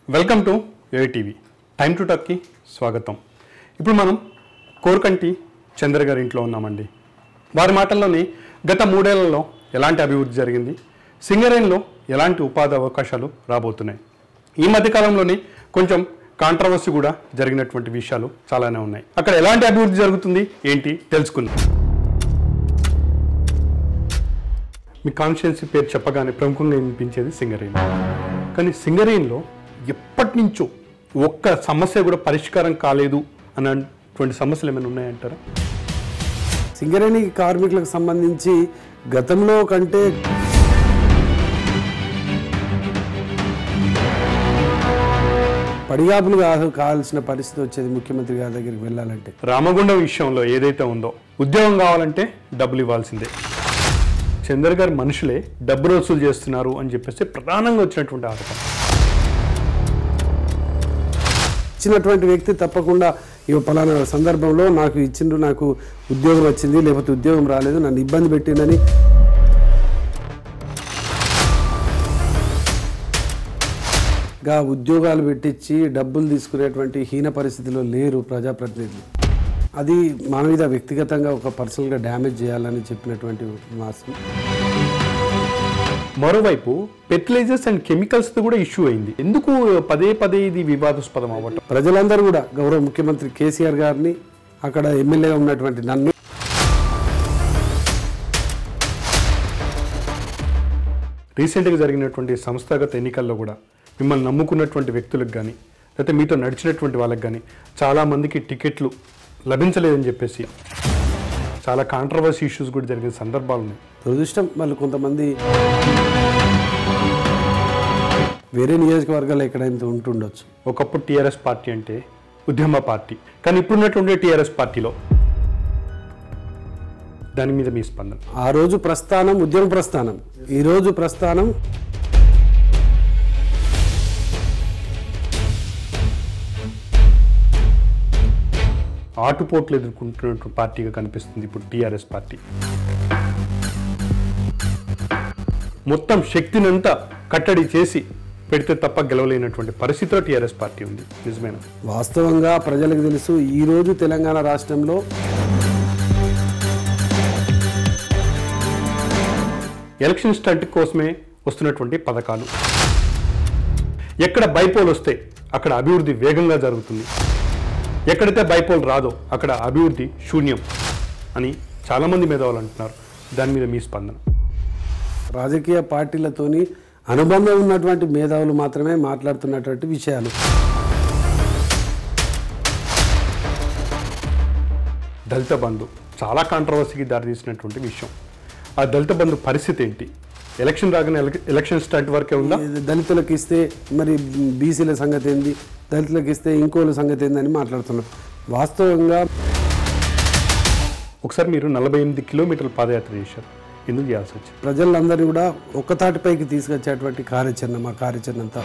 welcome to ATV time to టాక్కి స్వాగతం ఇప్పుడు మనం కోరకంటి చంద్ర గారి ఇంట్లో ఉన్నామండి వారి మాటల్లోని గత మూడేళ్లలో ఎలాంటి అభివృద్ధి జరిగింది సింగరేణిలో ఎలాంటి ఉపాధి అవకాశాలు రాబోతున్నాయి ఈ మధ్య కాలంలోనే కొంచెం కాంట్రవర్సీ కూడా జరిగినటువంటి విషయాలు చాలానే ఉన్నాయి అక్కడ ఎలాంటి అభివృద్ధి జరుగుతుంది ఏంటి తెలుసుకుందాం మీ కాన్స్టిట్యున్సీ పేరు చెప్పగానే ప్రముఖంగా వినిపించేది సింగరేణి కానీ సింగరేణిలో ఎప్పటి నుంచో ఒక్క సమస్య కూడా పరిష్కారం కాలేదు అన్నటువంటి సమస్యలు ఏమైనా ఉన్నాయంటారా సింగరేణి కార్మికులకు సంబంధించి గతంలో కంటే పడిగాపులు కా- కావాల్సిన పరిస్థితి వచ్చేది ముఖ్యమంత్రి గారి దగ్గరికి వెళ్ళాలంటే రామగుండం విషయంలో ఏదైతే ఉందో ఉద్యోగం కావాలంటే డబ్బులు ఇవ్వాల్సిందే చంద్ర గారి మనుషులే డబ్బులు వసూలు చేస్తున్నారు అని చెప్పేసి ప్రధానంగా వచ్చినటువంటి ఆరోపణ ఇచ్చినటువంటి వ్యక్తి తప్పకుండా ఈ పలానా సందర్భంలో నాకు ఇచ్చిండ్రు నాకు ఉద్యోగం వచ్చింది లేకపోతే ఉద్యోగం రాలేదు నన్ను ఇబ్బంది పెట్టిందని గా ఉద్యోగాలు పెట్టించి డబ్బులు తీసుకునేటువంటి హీన పరిస్థితిలో లేరు ప్రజాప్రతినిధులు అది మన మీద వ్యక్తిగతంగా ఒక పర్సనల్గా డ్యామేజ్ చేయాలని చెప్పినటువంటి మాసం మరోవైపు ఫెర్టిలైజర్స్ అండ్ కెమికల్స్ కూడా ఇష్యూ అయింది ఎందుకు పదే పదే ఇది వివాదాస్పదం అవ్వటం ప్రజలందరూ కూడా గౌరవ ముఖ్యమంత్రి కేసీఆర్ గారిని అక్కడ ఎమ్మెల్యేగా ఉన్నటువంటి నన్ను రీసెంట్గా జరిగినటువంటి సంస్థాగత ఎన్నికల్లో కూడా మిమ్మల్ని నమ్ముకున్నటువంటి వ్యక్తులకు కానీ లేకపోతే మీతో నడిచినటువంటి వాళ్ళకి కానీ చాలామందికి టికెట్లు లభించలేదని చెప్పేసి చాలా కాంట్రవర్సీ ఇష్యూస్ కూడా జరిగిన సందర్భాలు ఉన్నాయి దురదృష్టం వాళ్ళు కొంతమంది వేరే నియోజకవర్గాలు ఎక్కడైనా ఉంటుండొచ్చు ఒకప్పుడు టీఆర్ఎస్ పార్టీ అంటే ఉద్యమ పార్టీ కానీ ఇప్పుడున్నటువంటి టీఆర్ఎస్ పార్టీలో దాని మీద మీ స్పందన ఆ రోజు ప్రస్థానం ఉద్యమ ప్రస్థానం ఈ రోజు ప్రస్థానం ఆటుపోట్లు ఎదుర్కొంటున్నటువంటి పార్టీగా కనిపిస్తుంది ఇప్పుడు టీఆర్ఎస్ పార్టీ మొత్తం శక్తినంతా కట్టడి చేసి పెడితే తప్ప గెలవలేనటువంటి పరిస్థితిలో టీఆర్ఎస్ పార్టీ ఉంది నిజమేనా వాస్తవంగా ప్రజలకు తెలుసు ఈ రోజు తెలంగాణ రాష్ట్రంలో ఎలక్షన్ స్టంట్ కోసమే వస్తున్నటువంటి పథకాలు ఎక్కడ బైపోల్ వస్తే అక్కడ అభివృద్ధి వేగంగా జరుగుతుంది ఎక్కడైతే బైపోల్ రాదో అక్కడ అభివృద్ధి శూన్యం అని చాలామంది మేధావులు అంటున్నారు దాని మీద మీ స్పందన రాజకీయ పార్టీలతోని అనుబంధం ఉన్నటువంటి మేధావులు మాత్రమే మాట్లాడుతున్నటువంటి విషయాలు దళిత బంధు చాలా కాంట్రవర్సీకి దారితీసినటువంటి విషయం ఆ దళిత బంధు పరిస్థితి ఏంటి ఎలక్షన్ రాగానే ఎలక్- ఎలక్షన్ స్టంట్ వరకే ఉందా ఇది దళితులకు ఇస్తే మరి బీసీల సంగతి ఏంది దళితులకు ఇస్తే ఇంకోల సంగతి ఏందని మాట్లాడుతున్నారు వాస్తవంగా ఒకసారి మీరు నలభై ఎనిమిది కిలోమీటర్ల పాదయాత్ర చేశారు ఎందుకు చేయాల్సి వచ్చింది ప్రజలందరినీ కూడా ఒక్కతాటిపైకి తీసుకొచ్చేటువంటి కార్యాచరణ మా కార్యాచరణ అంతా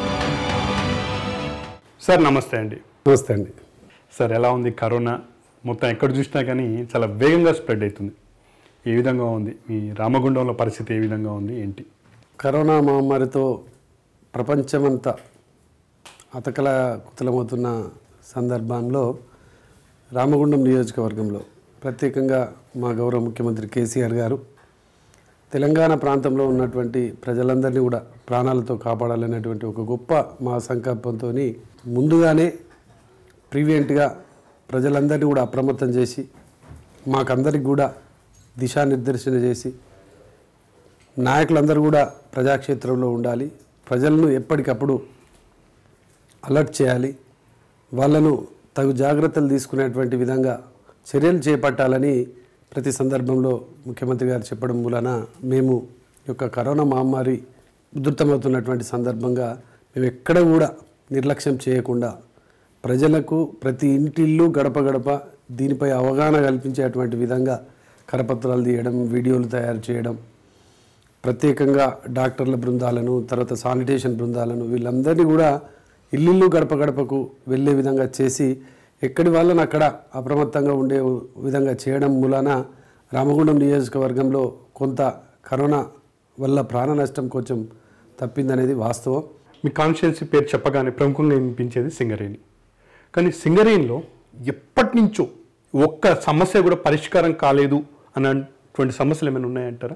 సార్ నమస్తే అండి నమస్తే అండి సార్ ఎలా ఉంది కరోనా మొత్తం ఎక్కడ చూసినా కానీ చాలా వేగంగా స్ప్రెడ్ అవుతుంది ఏ విధంగా ఉంది మీ రామగుండంలో పరిస్థితి ఏ విధంగా ఉంది ఏంటి కరోనా మహమ్మారితో ప్రపంచమంతా అతకల కుతలమవుతున్న సందర్భంలో రామగుండం నియోజకవర్గంలో ప్రత్యేకంగా మా గౌరవ ముఖ్యమంత్రి కేసీఆర్ గారు తెలంగాణ ప్రాంతంలో ఉన్నటువంటి ప్రజలందరినీ కూడా ప్రాణాలతో కాపాడాలనేటువంటి ఒక గొప్ప మా సంకల్పంతో ముందుగానే ప్రీవియంట్గా ప్రజలందరినీ కూడా అప్రమత్తం చేసి మాకందరికి కూడా దిశానిర్దేశన చేసి నాయకులందరూ కూడా ప్రజాక్షేత్రంలో ఉండాలి ప్రజలను ఎప్పటికప్పుడు అలర్ట్ చేయాలి వాళ్ళను తగు జాగ్రత్తలు తీసుకునేటువంటి విధంగా చర్యలు చేపట్టాలని ప్రతి సందర్భంలో ముఖ్యమంత్రి గారు చెప్పడం మూలన మేము ఈ యొక్క కరోనా మహమ్మారి ఉధృతమవుతున్నటువంటి సందర్భంగా మేము ఎక్కడ కూడా నిర్లక్ష్యం చేయకుండా ప్రజలకు ప్రతి ఇంటిల్లు గడప గడప దీనిపై అవగాహన కల్పించేటువంటి విధంగా కరపత్రాలు తీయడం వీడియోలు తయారు చేయడం ప్రత్యేకంగా డాక్టర్ల బృందాలను తర్వాత శానిటేషన్ బృందాలను వీళ్ళందరినీ కూడా ఇల్లు గడప గడపకు వెళ్ళే విధంగా చేసి ఎక్కడి వాళ్ళని అక్కడ అప్రమత్తంగా ఉండే విధంగా చేయడం మూలాన రామగుండం నియోజకవర్గంలో కొంత కరోనా వల్ల ప్రాణ నష్టం కొంచెం తప్పిందనేది వాస్తవం మీ కాన్స్టిట్యున్సీ పేరు చెప్పగానే ప్రముఖంగా వినిపించేది సింగరేణి కానీ సింగరేణిలో ఎప్పటి నుంచో ఒక్క సమస్య కూడా పరిష్కారం కాలేదు అన్నటువంటి సమస్యలు ఏమైనా ఉన్నాయంటారా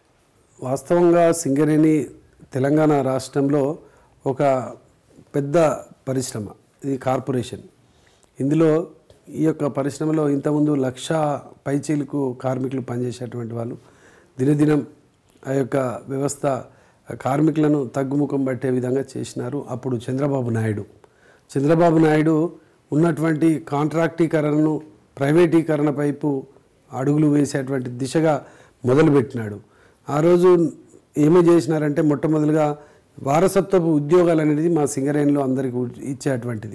వాస్తవంగా సింగరేణి తెలంగాణ రాష్ట్రంలో ఒక పెద్ద పరిశ్రమ ఇది కార్పొరేషన్ ఇందులో ఈ యొక్క పరిశ్రమలో ఇంతకుముందు లక్ష పైచీలకు కార్మికులు పనిచేసేటువంటి వాళ్ళు దినదినం ఆ యొక్క వ్యవస్థ కార్మికులను తగ్గుముఖం పట్టే విధంగా చేసినారు అప్పుడు చంద్రబాబు నాయుడు చంద్రబాబు నాయుడు ఉన్నటువంటి కాంట్రాక్టీకరణను ప్రైవేటీకరణ వైపు అడుగులు వేసేటువంటి దిశగా మొదలుపెట్టినాడు ఆ రోజు ఏమి చేసినారంటే మొట్టమొదలుగా వారసత్వపు ఉద్యోగాలు అనేది మా సింగరేణిలో అందరికీ ఇచ్చేటువంటిది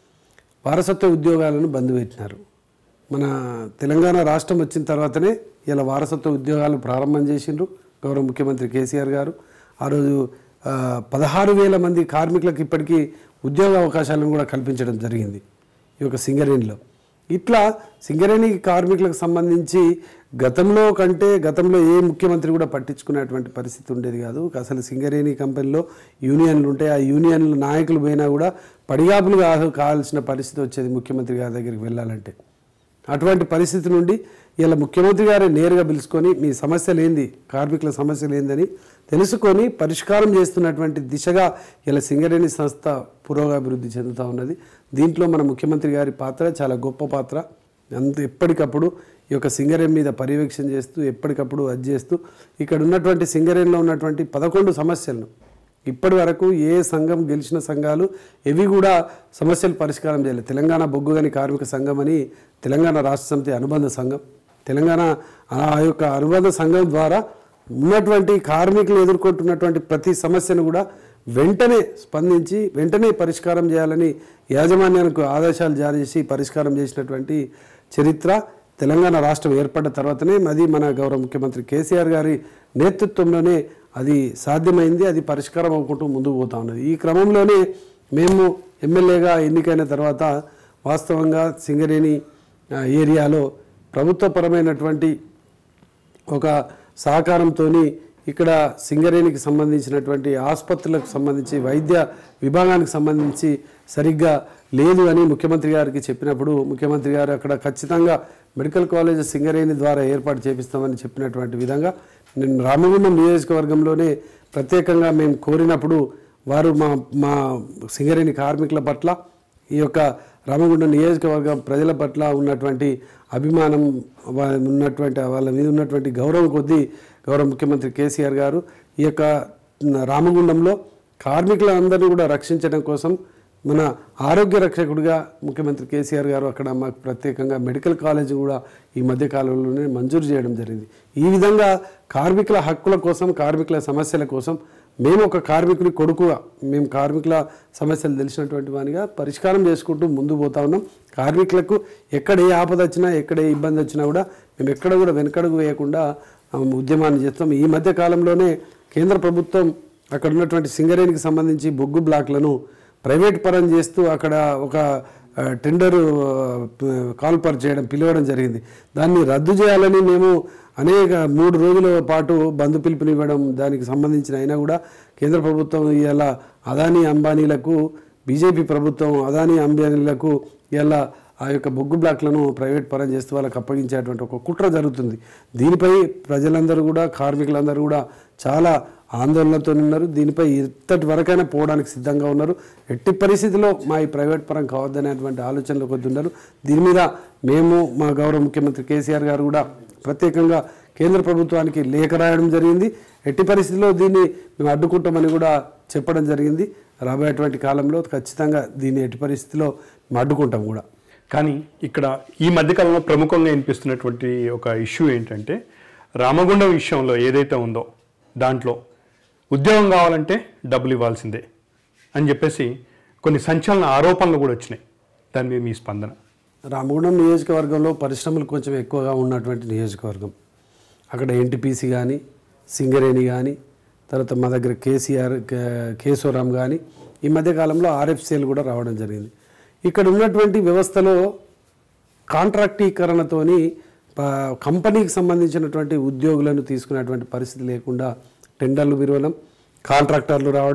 వారసత్వ ఉద్యోగాలను బంద్ పెట్టినారు మన తెలంగాణ రాష్ట్రం వచ్చిన తర్వాతనే ఇలా వారసత్వ ఉద్యోగాలు ప్రారంభం చేసిండ్రు గౌరవ ముఖ్యమంత్రి కేసీఆర్ గారు ఆ రోజు ఆ, పదహారు వేల మంది కార్మికులకు ఇప్పటికీ ఉద్యోగ అవకాశాలను కూడా కల్పించడం జరిగింది ఈ యొక్క సింగరేణిలో ఇట్లా సింగరేణి కార్మికులకు సంబంధించి గతంలో కంటే గతంలో ఏ ముఖ్యమంత్రి కూడా పట్టించుకునేటువంటి పరిస్థితి ఉండేది కాదు అసలు సింగరేణి కంపెనీలో యూనియన్లు ఉంటాయి ఆ యూనియన్ల నాయకులు పోయినా కూడా పడిగాపులు కా కావాల్సిన పరిస్థితి వచ్చేది ముఖ్యమంత్రి గారి దగ్గరికి వెళ్ళాలంటే అటువంటి పరిస్థితి నుండి ఇలా ముఖ్యమంత్రి గారే నేరుగా పిలుచుకొని మీ సమస్యలు ఏంది కార్మికుల సమస్యలు ఏందని తెలుసుకొని పరిష్కారం చేస్తున్నటువంటి దిశగా ఇలా సింగరేణి సంస్థ పురోగాభివృద్ధి చెందుతూ ఉన్నది దీంట్లో మన ముఖ్యమంత్రి గారి పాత్ర చాలా గొప్ప పాత్ర అంత ఎప్పటికప్పుడు ఈ యొక్క సింగరేణి మీద పర్యవేక్షణ చేస్తూ ఎప్పటికప్పుడు అది చేస్తూ ఇక్కడ ఉన్నటువంటి సింగరేణిలో ఉన్నటువంటి పదకొండు సమస్యలను ఇప్పటి వరకు ఏ సంఘం గెలిచిన సంఘాలు ఎవి కూడా సమస్యలు పరిష్కారం చేయలేదు తెలంగాణ బొగ్గుగని కార్మిక సంఘం అని తెలంగాణ రాష్ట్ర సమితి అనుబంధ సంఘం తెలంగాణ ఆ యొక్క అనుబంధ సంఘం ద్వారా ఉన్నటువంటి కార్మికులు ఎదుర్కొంటున్నటువంటి ప్రతి సమస్యను కూడా వెంటనే స్పందించి వెంటనే పరిష్కారం చేయాలని యాజమాన్యానికి ఆదేశాలు జారీ చేసి పరిష్కారం చేసినటువంటి చరిత్ర తెలంగాణ రాష్ట్రం ఏర్పడ్డ తర్వాతనే అది మన గౌరవ ముఖ్యమంత్రి కేసీఆర్ గారి నేతృత్వంలోనే అది సాధ్యమైంది అది పరిష్కారం అవ్వకుంటూ ముందుకు పోతా ఉన్నది ఈ క్రమంలోనే మేము ఎమ్మెల్యేగా ఎన్నికైన తర్వాత వాస్తవంగా సింగరేణి ఆ, ఏరియాలో ప్రభుత్వపరమైనటువంటి ఒక సహకారంతో ఇక్కడ సింగరేణికి సంబంధించినటువంటి ఆసుపత్రులకు సంబంధించి వైద్య విభాగానికి సంబంధించి సరిగ్గా లేదు అని ముఖ్యమంత్రి గారికి చెప్పినప్పుడు ముఖ్యమంత్రి గారు అక్కడ ఖచ్చితంగా మెడికల్ కాలేజ్ సింగరేణి ద్వారా ఏర్పాటు చేపిస్తామని చెప్పినటువంటి విధంగా నేను రామగుండం నియోజకవర్గంలోనే ప్రత్యేకంగా మేము కోరినప్పుడు వారు మా మా సింగరేణి కార్మికుల పట్ల ఈ యొక్క రామగుండం నియోజకవర్గం ప్రజల పట్ల ఉన్నటువంటి అభిమానం వా- ఉన్నటువంటి వాళ్ళ మీద ఉన్నటువంటి గౌరవం కొద్దీ గౌరవ ముఖ్యమంత్రి కేసీఆర్ గారు ఈ యొక్క రామగుండంలో కార్మికులందరినీ కూడా రక్షించడం కోసం మన ఆరోగ్య రక్షకుడిగా ముఖ్యమంత్రి కేసీఆర్ గారు అక్కడ మాకు ప్రత్యేకంగా మెడికల్ కాలేజ్ కూడా ఈ మధ్య కాలంలోనే మంజూరు చేయడం జరిగింది ఈ విధంగా కార్మికుల హక్కుల కోసం కార్మికుల సమస్యల కోసం మేము ఒక కార్మికుడి కొడుకుగా మేము కార్మికుల సమస్యలు తెలిసినటువంటి వానిగా పరిష్కారం చేసుకుంటూ ముందు పోతా ఉన్నాం కార్మికులకు ఎక్కడ ఏ ఆపద వచ్చినా ఎక్కడ ఏ ఇబ్బంది వచ్చినా కూడా మేము ఎక్కడ కూడా వెనకడుగు వేయకుండా ఆ, ఉద్యమాన్ని చేస్తాం ఈ మధ్య కాలంలోనే కేంద్ర ప్రభుత్వం అక్కడ ఉన్నటువంటి సింగరేణికి సంబంధించి బొగ్గు బ్లాక్లను ప్రైవేట్ పరం చేస్తూ అక్కడ ఒక ఆ, టెండర్ కాల్పర్ చేయడం పిలవడం జరిగింది దాన్ని రద్దు చేయాలని మేము అనేక మూడు రోజుల పాటు బంధు పిలుపునివ్వడం దానికి సంబంధించిన అయినా కూడా కేంద్ర ప్రభుత్వం ఇలా అదానీ అంబానీలకు బీజేపీ ప్రభుత్వం అదానీ అంబానీలకు ఇలా ఆ యొక్క బొగ్గు బ్లాక్లను ప్రైవేట్ పరం చేస్తూ వాళ్ళకి అప్పగించేటువంటి ఒక కుట్ర జరుగుతుంది దీనిపై ప్రజలందరూ కూడా కార్మికులందరూ కూడా చాలా ఆందోళనతో ఉన్నారు దీనిపై ఇంతటి వరకైనా పోవడానికి సిద్ధంగా ఉన్నారు ఎట్టి పరిస్థితిలో మా ఈ ప్రైవేట్ పరం కావద్దనేటువంటి ఆలోచనలు కొద్ది ఉన్నారు దీని మీద మేము మా గౌరవ ముఖ్యమంత్రి కేసీఆర్ గారు కూడా ప్రత్యేకంగా కేంద్ర ప్రభుత్వానికి లేఖ రాయడం జరిగింది ఎట్టి పరిస్థితిలో దీన్ని మేము అడ్డుకుంటామని కూడా చెప్పడం జరిగింది రాబోయేటువంటి కాలంలో ఖచ్చితంగా దీన్ని ఎట్టి పరిస్థితిలో మేము అడ్డుకుంటాం కూడా కానీ ఇక్కడ ఈ మధ్యకాలంలో ప్రముఖంగా వినిపిస్తున్నటువంటి ఒక ఇష్యూ ఏంటంటే రామగుండం విషయంలో ఏదైతే ఉందో దాంట్లో ఉద్యోగం కావాలంటే డబ్బులు ఇవ్వాల్సిందే అని చెప్పేసి కొన్ని సంచలన ఆరోపణలు కూడా వచ్చినాయి దాని మీద మీ స్పందన రామగుండం నియోజకవర్గంలో పరిశ్రమలు కొంచెం ఎక్కువగా ఉన్నటువంటి నియోజకవర్గం అక్కడ ఎన్టీపీసీ కానీ సింగరేణి కానీ తర్వాత మా దగ్గర కేసీఆర్ కే- కేశవరాం కానీ ఈ మధ్యకాలంలో ఆర్ఎఫ్సిఎల్ కూడా రావడం జరిగింది ఇక్కడ ఉన్నటువంటి వ్యవస్థలో కాంట్రాక్టీకరణతోని ప- కంపెనీకి సంబంధించినటువంటి ఉద్యోగులను తీసుకునేటువంటి పరిస్థితి లేకుండా టెండర్లు విరవడం కాంట్రాక్టర్లు రావడం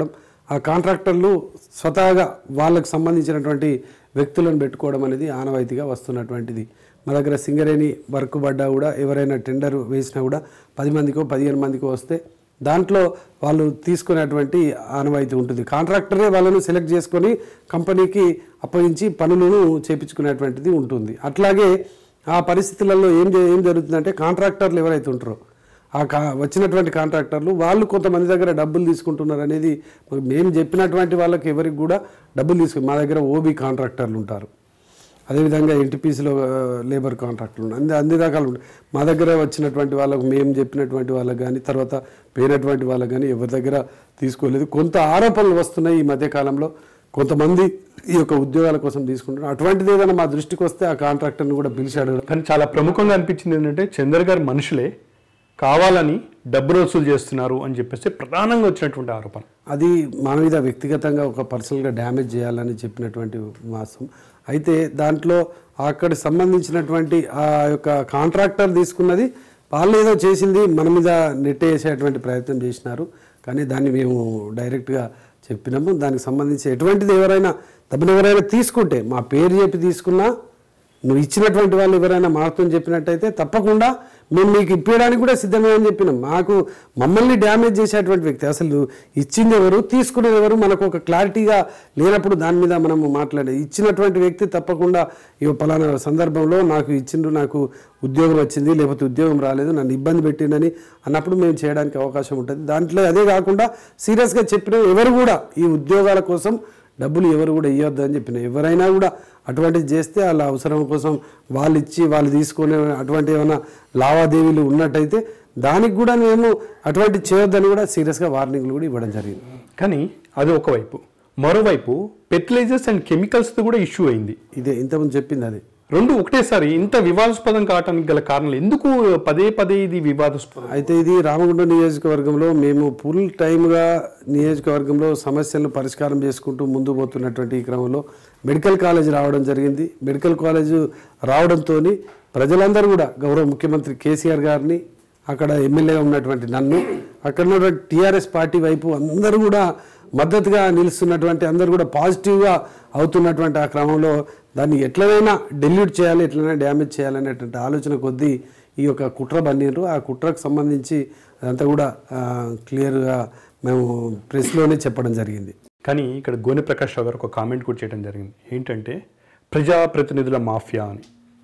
ఆ కాంట్రాక్టర్లు స్వతహాగా వాళ్ళకు సంబంధించినటువంటి వ్యక్తులను పెట్టుకోవడం అనేది ఆనవాయితీగా వస్తున్నటువంటిది మా దగ్గర సింగరేణి వర్క్ పడ్డా కూడా ఎవరైనా టెండర్ వేసినా కూడా పది మందికో పదిహేను మందికో వస్తే దాంట్లో వాళ్ళు తీసుకునేటువంటి ఆనవాయితీ ఉంటుంది కాంట్రాక్టరే వాళ్ళను సెలెక్ట్ చేసుకొని కంపెనీకి అప్పగించి పనులను చేపించుకునేటువంటిది ఉంటుంది అట్లాగే ఆ పరిస్థితులలో ఏం జే- ఏం జరుగుతుందంటే కాంట్రాక్టర్లు ఎవరైతే ఉంటారో ఆ కా వచ్చినటువంటి కాంట్రాక్టర్లు వాళ్ళు కొంతమంది దగ్గర డబ్బులు తీసుకుంటున్నారు అనేది మరి మేము చెప్పినటువంటి వాళ్ళకి ఎవరికి కూడా డబ్బులు తీసుకు మా దగ్గర ఓబీ కాంట్రాక్టర్లు ఉంటారు అదేవిధంగా ఎన్టీపీసీలో లేబర్ కాంట్రాక్టులు ఉన్నాయి అన్ని అన్ని రకాలు ఉంటాయి మా దగ్గర వచ్చినటువంటి వాళ్ళకు మేము చెప్పినటువంటి వాళ్ళకి కానీ తర్వాత పోయినటువంటి వాళ్ళకి కానీ ఎవరి దగ్గర తీసుకోలేదు కొంత ఆరోపణలు వస్తున్నాయి ఈ మధ్యకాలంలో కొంతమంది ఈ యొక్క ఉద్యోగాల కోసం తీసుకుంటున్నారు అటువంటిది ఏదైనా మా దృష్టికి వస్తే ఆ కాంట్రాక్టర్ని కూడా పిలిచాడు కానీ చాలా ప్రముఖంగా అనిపించింది ఏంటంటే చంద్ర గారి మనుషులే కావాలని డబ్బులు వసూలు చేస్తున్నారు అని చెప్పేసి ప్రధానంగా వచ్చినటువంటి ఆరోపణ అది మన మీద వ్యక్తిగతంగా ఒక పర్సనల్గా డ్యామేజ్ చేయాలని చెప్పినటువంటి మాసం అయితే దాంట్లో అక్కడ సంబంధించినటువంటి ఆ యొక్క కాంట్రాక్టర్ తీసుకున్నది వాళ్ళు ఏదో చేసింది మన మీద నెట్టేసేటువంటి ప్రయత్నం చేసినారు కానీ దాన్ని మేము డైరెక్ట్గా చెప్పినాము దానికి సంబంధించి ఎటువంటిది ఎవరైనా డబ్బులు ఎవరైనా తీసుకుంటే మా పేరు చెప్పి తీసుకున్నా నువ్వు ఇచ్చినటువంటి వాళ్ళు ఎవరైనా మాతో చెప్పినట్టయితే తప్పకుండా మేము మీకు ఇప్పించడానికి కూడా సిద్ధమే అని చెప్పినాం మాకు మమ్మల్ని డ్యామేజ్ చేసేటువంటి వ్యక్తి అసలు ఇచ్చింది ఎవరు తీసుకునేది ఎవరు మనకు ఒక క్లారిటీగా లేనప్పుడు దాని మీద మనం మాట్లాడే ఇచ్చినటువంటి వ్యక్తి తప్పకుండా ఈ పలానా సందర్భంలో నాకు ఇచ్చిండ్రు నాకు ఉద్యోగం వచ్చింది లేకపోతే ఉద్యోగం రాలేదు నన్ను ఇబ్బంది పెట్టిండని అన్నప్పుడు మేము చేయడానికి అవకాశం ఉంటుంది దాంట్లో అదే కాకుండా సీరియస్గా చెప్పిన ఎవరు కూడా ఈ ఉద్యోగాల కోసం డబ్బులు ఎవరు కూడా ఇవ్వద్దు అని చెప్పిన ఎవరైనా కూడా అటువంటిది చేస్తే వాళ్ళ అవసరం కోసం వాళ్ళు ఇచ్చి వాళ్ళు తీసుకునే అటువంటి ఏమైనా లావాదేవీలు ఉన్నట్టయితే దానికి కూడా మేము అటువంటి చేయొద్దని కూడా సీరియస్గా వార్నింగ్లు కూడా ఇవ్వడం జరిగింది కానీ అది ఒకవైపు మరోవైపు ఫెర్టిలైజర్స్ అండ్ కెమికల్స్ది కూడా ఇష్యూ అయింది ఇదే ఇంతకుముందు చెప్పింది అది రెండు ఒకటేసారి ఇంత వివాదాస్పదం కావడానికి గల కారణాలు ఎందుకు పదే పదే ఇది వివాదాస్పదం అయితే ఇది రామగుండం నియోజకవర్గంలో మేము ఫుల్ టైమ్గా నియోజకవర్గంలో సమస్యలను పరిష్కారం చేసుకుంటూ ముందు పోతున్నటువంటి ఈ క్రమంలో మెడికల్ కాలేజ్ రావడం జరిగింది మెడికల్ కాలేజ్ రావడంతో ప్రజలందరూ కూడా గౌరవ ముఖ్యమంత్రి కేసీఆర్ గారిని అక్కడ ఎమ్మెల్యేగా ఉన్నటువంటి నన్ను అక్కడ ఉన్నటువంటి టీఆర్ఎస్ పార్టీ వైపు అందరూ కూడా మద్దతుగా నిలుస్తున్నటువంటి అందరూ కూడా పాజిటివ్గా అవుతున్నటువంటి ఆ క్రమంలో దాన్ని ఎట్లనైనా డెల్యూట్ చేయాలి ఎట్లైనా డ్యామేజ్ చేయాలనేటువంటి ఆలోచన కొద్దీ ఈ యొక్క కుట్ర బండినరు ఆ కుట్రకు సంబంధించి అదంతా కూడా ఆ, క్లియర్గా మేము ప్రెస్లోనే చెప్పడం జరిగింది కానీ ఇక్కడ గోనె ప్రకాష్ రావు గారు ఒక కామెంట్ కూడా చేయడం జరిగింది ఏంటంటే ప్రజాప్రతినిధుల మాఫియా అని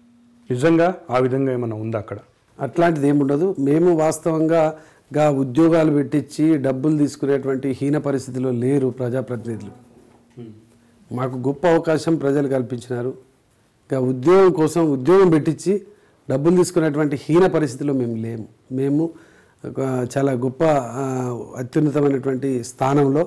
నిజంగా ఆ విధంగా ఏమైనా ఉందా అక్కడ అట్లాంటిది ఏముండదు మేము వాస్తవంగా గా ఉద్యోగాలు పెట్టించి డబ్బులు తీసుకునేటువంటి హీన పరిస్థితిలో లేరు ప్రజాప్రతినిధులు మాకు గొప్ప అవకాశం ప్రజలు కల్పించినారు ఇంకా ఉద్యోగం కోసం ఉద్యోగం పెట్టించి డబ్బులు తీసుకునేటువంటి హీన పరిస్థితిలో మేము లేము మేము ఒక చాలా గొప్ప ఆ, అత్యున్నతమైనటువంటి స్థానంలో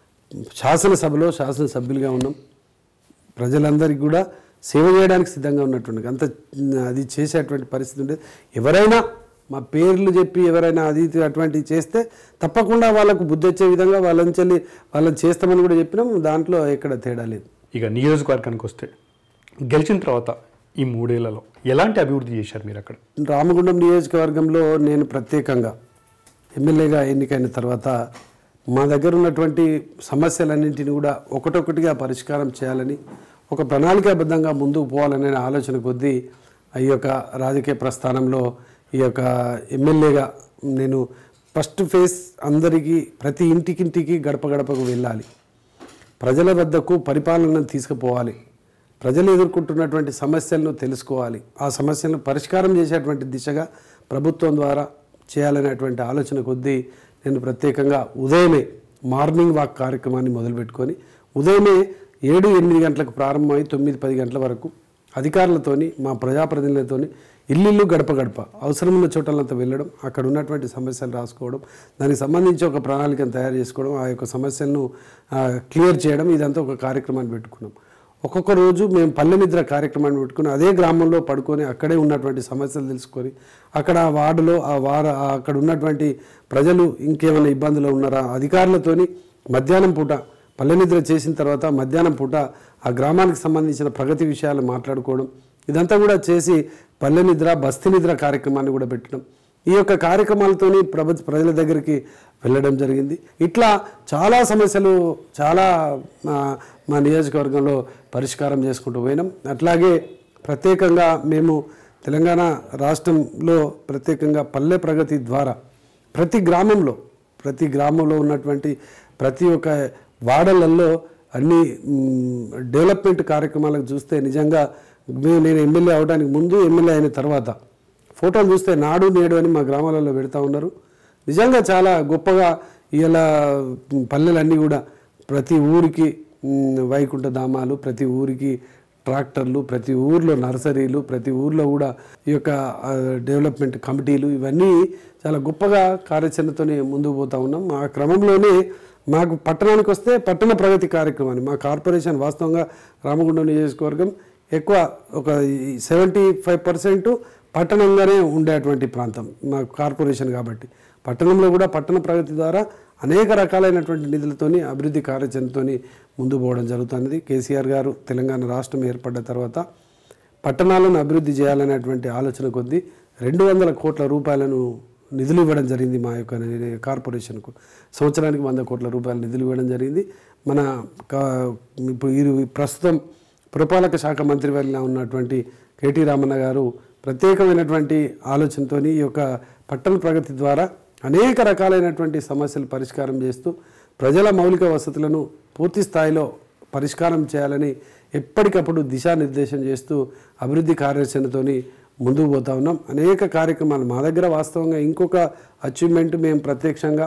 శాసనసభలో శాసనసభ్యులుగా ఉన్నాం ప్రజలందరికీ కూడా సేవ చేయడానికి సిద్ధంగా ఉన్నటువంటి అంత అది చేసేటువంటి పరిస్థితి ఉండేది ఎవరైనా మా పేర్లు చెప్పి ఎవరైనా అది ఇది అటువంటివి చేస్తే తప్పకుండా వాళ్ళకు బుద్ధి వచ్చే విధంగా వాళ్ళని చెల్లి వాళ్ళని చేస్తామని కూడా చెప్పినాం దాంట్లో ఎక్కడ తేడా లేదు ఇక నియోజకవర్గానికి వస్తే గెలిచిన తర్వాత ఈ మూడేళ్లలో ఎలాంటి అభివృద్ధి చేశారు మీరు అక్కడ రామగుండం నియోజకవర్గంలో నేను ప్రత్యేకంగా ఎమ్మెల్యేగా ఎన్నికైన తర్వాత మా దగ్గర ఉన్నటువంటి సమస్యలన్నింటినీ కూడా ఒకటొకటిగా పరిష్కారం చేయాలని ఒక ప్రణాళికాబద్ధంగా ముందుకు పోవాలనే ఆలోచన కొద్దీ ఈ యొక్క రాజకీయ ప్రస్థానంలో ఈ యొక్క ఎమ్మెల్యేగా నేను ఫస్ట్ ఫేజ్ అందరికీ ప్రతి ఇంటికింటికి గడప గడపకు వెళ్ళాలి ప్రజల వద్దకు పరిపాలనను తీసుకుపోవాలి ప్రజలు ఎదుర్కొంటున్నటువంటి సమస్యలను తెలుసుకోవాలి ఆ సమస్యలను పరిష్కారం చేసేటువంటి దిశగా ప్రభుత్వం ద్వారా చేయాలనేటువంటి ఆలోచన కొద్దీ నేను ప్రత్యేకంగా ఉదయమే మార్నింగ్ వాక్ కార్యక్రమాన్ని మొదలుపెట్టుకొని ఉదయమే ఏడు ఎనిమిది గంటలకు ప్రారంభమై తొమ్మిది పది గంటల వరకు అధికారులతోని మా ప్రజాప్రతినిధులతోని ఇల్లు గడప గడప అవసరం ఉన్న చోటలంతా వెళ్ళడం అక్కడ ఉన్నటువంటి సమస్యలు రాసుకోవడం దానికి సంబంధించి ఒక ప్రణాళికను తయారు చేసుకోవడం ఆ యొక్క సమస్యలను ఆ, క్లియర్ చేయడం ఇదంతా ఒక కార్యక్రమాన్ని పెట్టుకున్నాం ఒక్కొక్క రోజు మేము పల్లె నిద్ర కార్యక్రమాన్ని పెట్టుకుని అదే గ్రామంలో పడుకొని అక్కడే ఉన్నటువంటి సమస్యలు తెలుసుకొని అక్కడ ఆ వార్డులో ఆ వార ఆ అక్కడ ఉన్నటువంటి ప్రజలు ఇంకేమైనా ఇబ్బందులు ఉన్నారా అధికారులతోని మధ్యాహ్నం పూట పల్లె నిద్ర చేసిన తర్వాత మధ్యాహ్నం పూట ఆ గ్రామానికి సంబంధించిన ప్రగతి విషయాలు మాట్లాడుకోవడం ఇదంతా కూడా చేసి పల్లె నిద్ర బస్తీ నిద్ర కార్యక్రమాన్ని కూడా పెట్టడం ఈ యొక్క కార్యక్రమాలతోని ప్రభ ప్రజల దగ్గరికి వెళ్ళడం జరిగింది ఇట్లా చాలా సమస్యలు చాలా మా మా నియోజకవర్గంలో పరిష్కారం చేసుకుంటూ పోయినాం అట్లాగే ప్రత్యేకంగా మేము తెలంగాణ రాష్ట్రంలో ప్రత్యేకంగా పల్లె ప్రగతి ద్వారా ప్రతి గ్రామంలో ప్రతి గ్రామంలో ఉన్నటువంటి ప్రతి ఒక్క వాడలలో అన్ని మ్, డెవలప్మెంట్ కార్యక్రమాలకు చూస్తే నిజంగా మే- నేను ఎమ్మెల్యే అవడానికి ముందు ఎమ్మెల్యే అయిన తర్వాత ఫోటోలు చూస్తే నాడు నేడు అని మా గ్రామాలలో పెడతా ఉన్నారు నిజంగా చాలా గొప్పగా ఇలా పల్లెలన్నీ కూడా ప్రతి ఊరికి మ్, వైకుంఠ ధామాలు ప్రతి ఊరికి ట్రాక్టర్లు ప్రతి ఊర్లో నర్సరీలు ప్రతి ఊర్లో కూడా ఈ యొక్క ఆ, డెవలప్మెంట్ కమిటీలు ఇవన్నీ చాలా గొప్పగా కార్యాచరణతోనే ముందుకు పోతా ఉన్నాం ఆ క్రమంలోనే మాకు పట్టణానికి వస్తే పట్టణ ప్రగతి కార్యక్రమాన్ని మా కార్పొరేషన్ వాస్తవంగా రామగుండం నియోజకవర్గం ఎక్కువ ఒక సెవెంటీ ఫైవ్ పర్సెంట్ పట్టణంగానే ఉండేటువంటి ప్రాంతం మా కార్పొరేషన్ కాబట్టి పట్టణంలో కూడా పట్టణ ప్రగతి ద్వారా అనేక రకాలైనటువంటి నిధులతోని అభివృద్ధి కార్యాచరణతోని ముందు పోవడం జరుగుతున్నది కేసీఆర్ గారు తెలంగాణ రాష్ట్రం ఏర్పడ్డ తర్వాత పట్టణాలను అభివృద్ధి చేయాలనేటువంటి ఆలోచన కొద్దీ రెండు వందల కోట్ల రూపాయలను నిధులు ఇవ్వడం జరిగింది మా యొక్క కార్పొరేషన్కు సంవత్సరానికి వంద కోట్ల రూపాయల నిధులు ఇవ్వడం జరిగింది మన కా- ఇప్పుడు ఈ ప్రస్తుతం పురపాలక శాఖ మంత్రి వల్ల ఉన్నటువంటి కేటీ రామన్న గారు ప్రత్యేకమైనటువంటి ఆలోచనతో ఈ యొక్క పట్టణ ప్రగతి ద్వారా అనేక రకాలైనటువంటి సమస్యలు పరిష్కారం చేస్తూ ప్రజల మౌలిక వసతులను పూర్తి స్థాయిలో పరిష్కారం చేయాలని ఎప్పటికప్పుడు దిశానిర్దేశం చేస్తూ అభివృద్ధి కార్యాచరణతోని ముందుకు పోతా ఉన్నాం అనేక కార్యక్రమాలు మా దగ్గర వాస్తవంగా ఇంకొక అచీవ్మెంట్ మేము ప్రత్యక్షంగా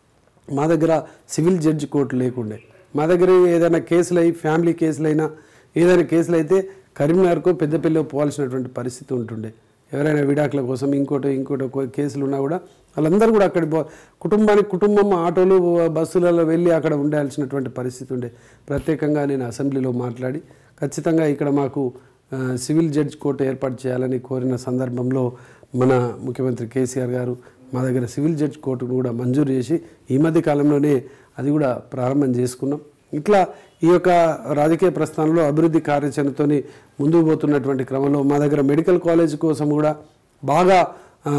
మా దగ్గర సివిల్ జడ్జి కోర్టు లేకుండే మా దగ్గర ఏదైనా కేసులు అయి ఫ్యామిలీ కేసులు అయినా ఏదైనా కేసులు అయితే కరీంనగర్కు పెద్దపల్లిలో పోవాల్సినటువంటి పరిస్థితి ఉంటుండే ఎవరైనా విడాకుల కోసం ఇంకోటి ఇంకోటి కో- కేసులు ఉన్నా కూడా వాళ్ళందరూ కూడా అక్కడికి పో కుటుంబానికి కుటుంబం ఆటోలు బస్సులలో వెళ్ళి అక్కడ ఉండాల్సినటువంటి పరిస్థితి ఉండే ప్రత్యేకంగా నేను అసెంబ్లీలో మాట్లాడి ఖచ్చితంగా ఇక్కడ మాకు ఆ, సివిల్ జడ్జ్ కోర్టు ఏర్పాటు చేయాలని కోరిన సందర్భంలో మన ముఖ్యమంత్రి కేసీఆర్ గారు మా దగ్గర సివిల్ జడ్జ్ కోర్టును కూడా మంజూరు చేసి ఈ మధ్య కాలంలోనే అది కూడా ప్రారంభం చేసుకున్నాం ఇట్లా ఈ యొక్క రాజకీయ ప్రస్థానంలో అభివృద్ధి కార్యాచరణతోని ముందుకు పోతున్నటువంటి క్రమంలో మా దగ్గర మెడికల్ కాలేజ్ కోసం కూడా బాగా ఆ,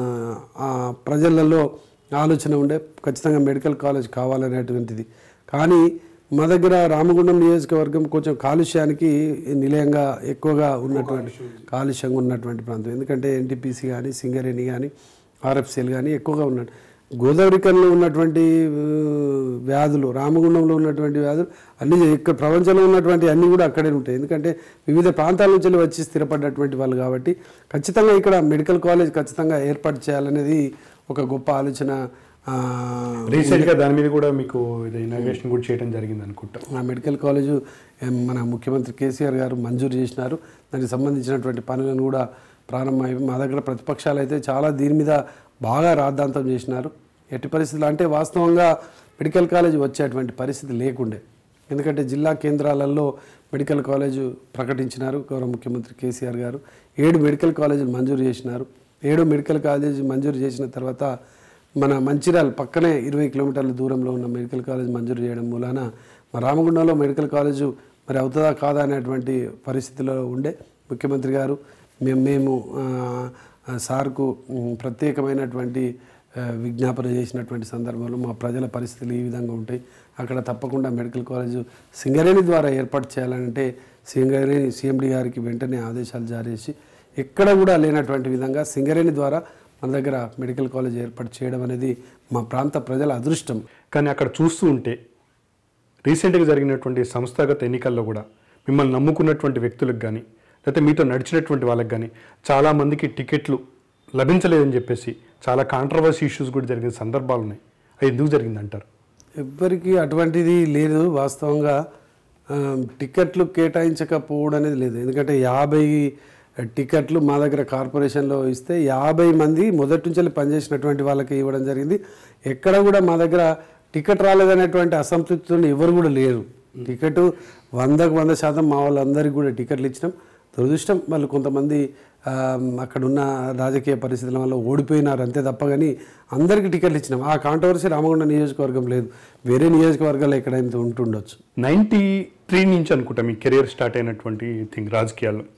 ఆ, ప్రజలలో ఆలోచన ఉండే ఖచ్చితంగా మెడికల్ కాలేజ్ కావాలనేటువంటిది కానీ మా దగ్గర రామగుండం నియోజకవర్గం కొంచెం కాలుష్యానికి నిలయంగా ఎక్కువగా ఉన్నటువంటి కాలుష్యంగా ఉన్నటువంటి ప్రాంతం ఎందుకంటే ఎన్టీపీసీ కానీ సింగరేణి కానీ ఆర్ఎఫ్సీలు కానీ ఎక్కువగా ఉన్నాయి గోదావరికల్లో ఉన్నటువంటి ఆ, వ్యాధులు రామగుండంలో ఉన్నటువంటి వ్యాధులు అన్ని ఇక్కడ ప్రపంచంలో ఉన్నటువంటి అన్నీ కూడా అక్కడే ఉంటాయి ఎందుకంటే వివిధ ప్రాంతాల నుంచి వచ్చి స్థిరపడ్డటువంటి వాళ్ళు కాబట్టి ఖచ్చితంగా ఇక్కడ మెడికల్ కాలేజ్ ఖచ్చితంగా ఏర్పాటు చేయాలనేది ఒక గొప్ప ఆలోచన ఆ, రీసెంట్గా దాని మీద కూడా మీకు ఇది ఇనాగ్రేషన్ కూడా చేయడం జరిగింది అనుకుంటా ఆ మెడికల్ కాలేజు ఏం, మన ముఖ్యమంత్రి కేసీఆర్ గారు మంజూరు చేసినారు దానికి సంబంధించినటువంటి పనులను కూడా ప్రారంభమై మా దగ్గర ప్రతిపక్షాలు అయితే చాలా దీని మీద బాగా రాద్ధాంతం చేసినారు ఎట్టి పరిస్థితులు అంటే వాస్తవంగా మెడికల్ కాలేజ్ వచ్చేటువంటి పరిస్థితి లేకుండే ఎందుకంటే జిల్లా కేంద్రాలలో మెడికల్ కాలేజ్ ప్రకటించినారు గౌరవ ముఖ్యమంత్రి కేసీఆర్ గారు ఏడు మెడికల్ కాలేజీలు మంజూరు చేసినారు ఏడు మెడికల్ కాలేజ్ మంజూరు చేసిన తర్వాత మన మంచిర్యాల పక్కనే ఇరవై కిలోమీటర్ల దూరంలో ఉన్న మెడికల్ కాలేజ్ మంజూరు చేయడం మూలాన మా రామగుండంలో మెడికల్ కాలేజు మరి అవుతుందా కాదా అనేటువంటి పరిస్థితిలో ఉండే ముఖ్యమంత్రి గారు మేము మేము ఆ, ఆ, సార్కు ఉమ్, ప్రత్యేకమైనటువంటి ఆ, విజ్ఞాపన చేసినటువంటి సందర్భంలో మా ప్రజల పరిస్థితులు ఈ విధంగా ఉంటాయి అక్కడ తప్పకుండా మెడికల్ కాలేజ్ సింగరేణి ద్వారా ఏర్పాటు చేయాలంటే సింగరేణి సిఎండి గారికి వెంటనే ఆదేశాలు జారీ చేసి ఎక్కడ కూడా లేనటువంటి విధంగా సింగరేణి ద్వారా మన దగ్గర మెడికల్ కాలేజ్ ఏర్పాటు చేయడం అనేది మా ప్రాంత ప్రజల అదృష్టం కానీ అక్కడ చూస్తూ ఉంటే రీసెంట్గా జరిగినటువంటి సంస్థాగత ఎన్నికల్లో కూడా మిమ్మల్ని నమ్ముకున్నటువంటి వ్యక్తులకు కానీ లేకపోతే మీతో నడిచినటువంటి వాళ్ళకి కానీ చాలామందికి టికెట్లు లభించలేదని చెప్పేసి చాలా కాంట్రవర్సీ ఇష్యూస్ కూడా జరిగిన సందర్భాలు ఉన్నాయి అది ఎందుకు జరిగిందంటారు ఎవ్వరికి అటువంటిది లేదు వాస్తవంగా ఆ, టికెట్లు కేటాయించకపోవడం అనేది లేదు ఎందుకంటే యాభై టికెట్లు మా దగ్గర కార్పొరేషన్లో ఇస్తే యాభై మంది మొదటి నుంచి పనిచేసినటువంటి వాళ్ళకి ఇవ్వడం జరిగింది ఎక్కడ కూడా మా దగ్గర టికెట్ రాలేదనేటువంటి అసంతృప్తితో ఎవరు కూడా లేరు టికెట్ వందకు వంద శాతం మా వాళ్ళందరికీ కూడా టికెట్లు ఇచ్చినాం దురదృష్టం వాళ్ళు కొంతమంది ఆ, అక్కడ ఉన్న రాజకీయ పరిస్థితుల వల్ల ఓడిపోయినారు అంతే తప్ప కానీ అందరికీ టికెట్లు ఇచ్చినాం ఆ కాంట్రవర్సీ రామగుండం నియోజకవర్గం లేదు వేరే నియోజకవర్గాలు ఎక్కడైనా ఉంటుండొచ్చు నైంటీ త్రీ నుంచి అనుకుంటా మీ కెరియర్ స్టార్ట్ అయినటువంటి థింగ్ రాజకీయాల్లో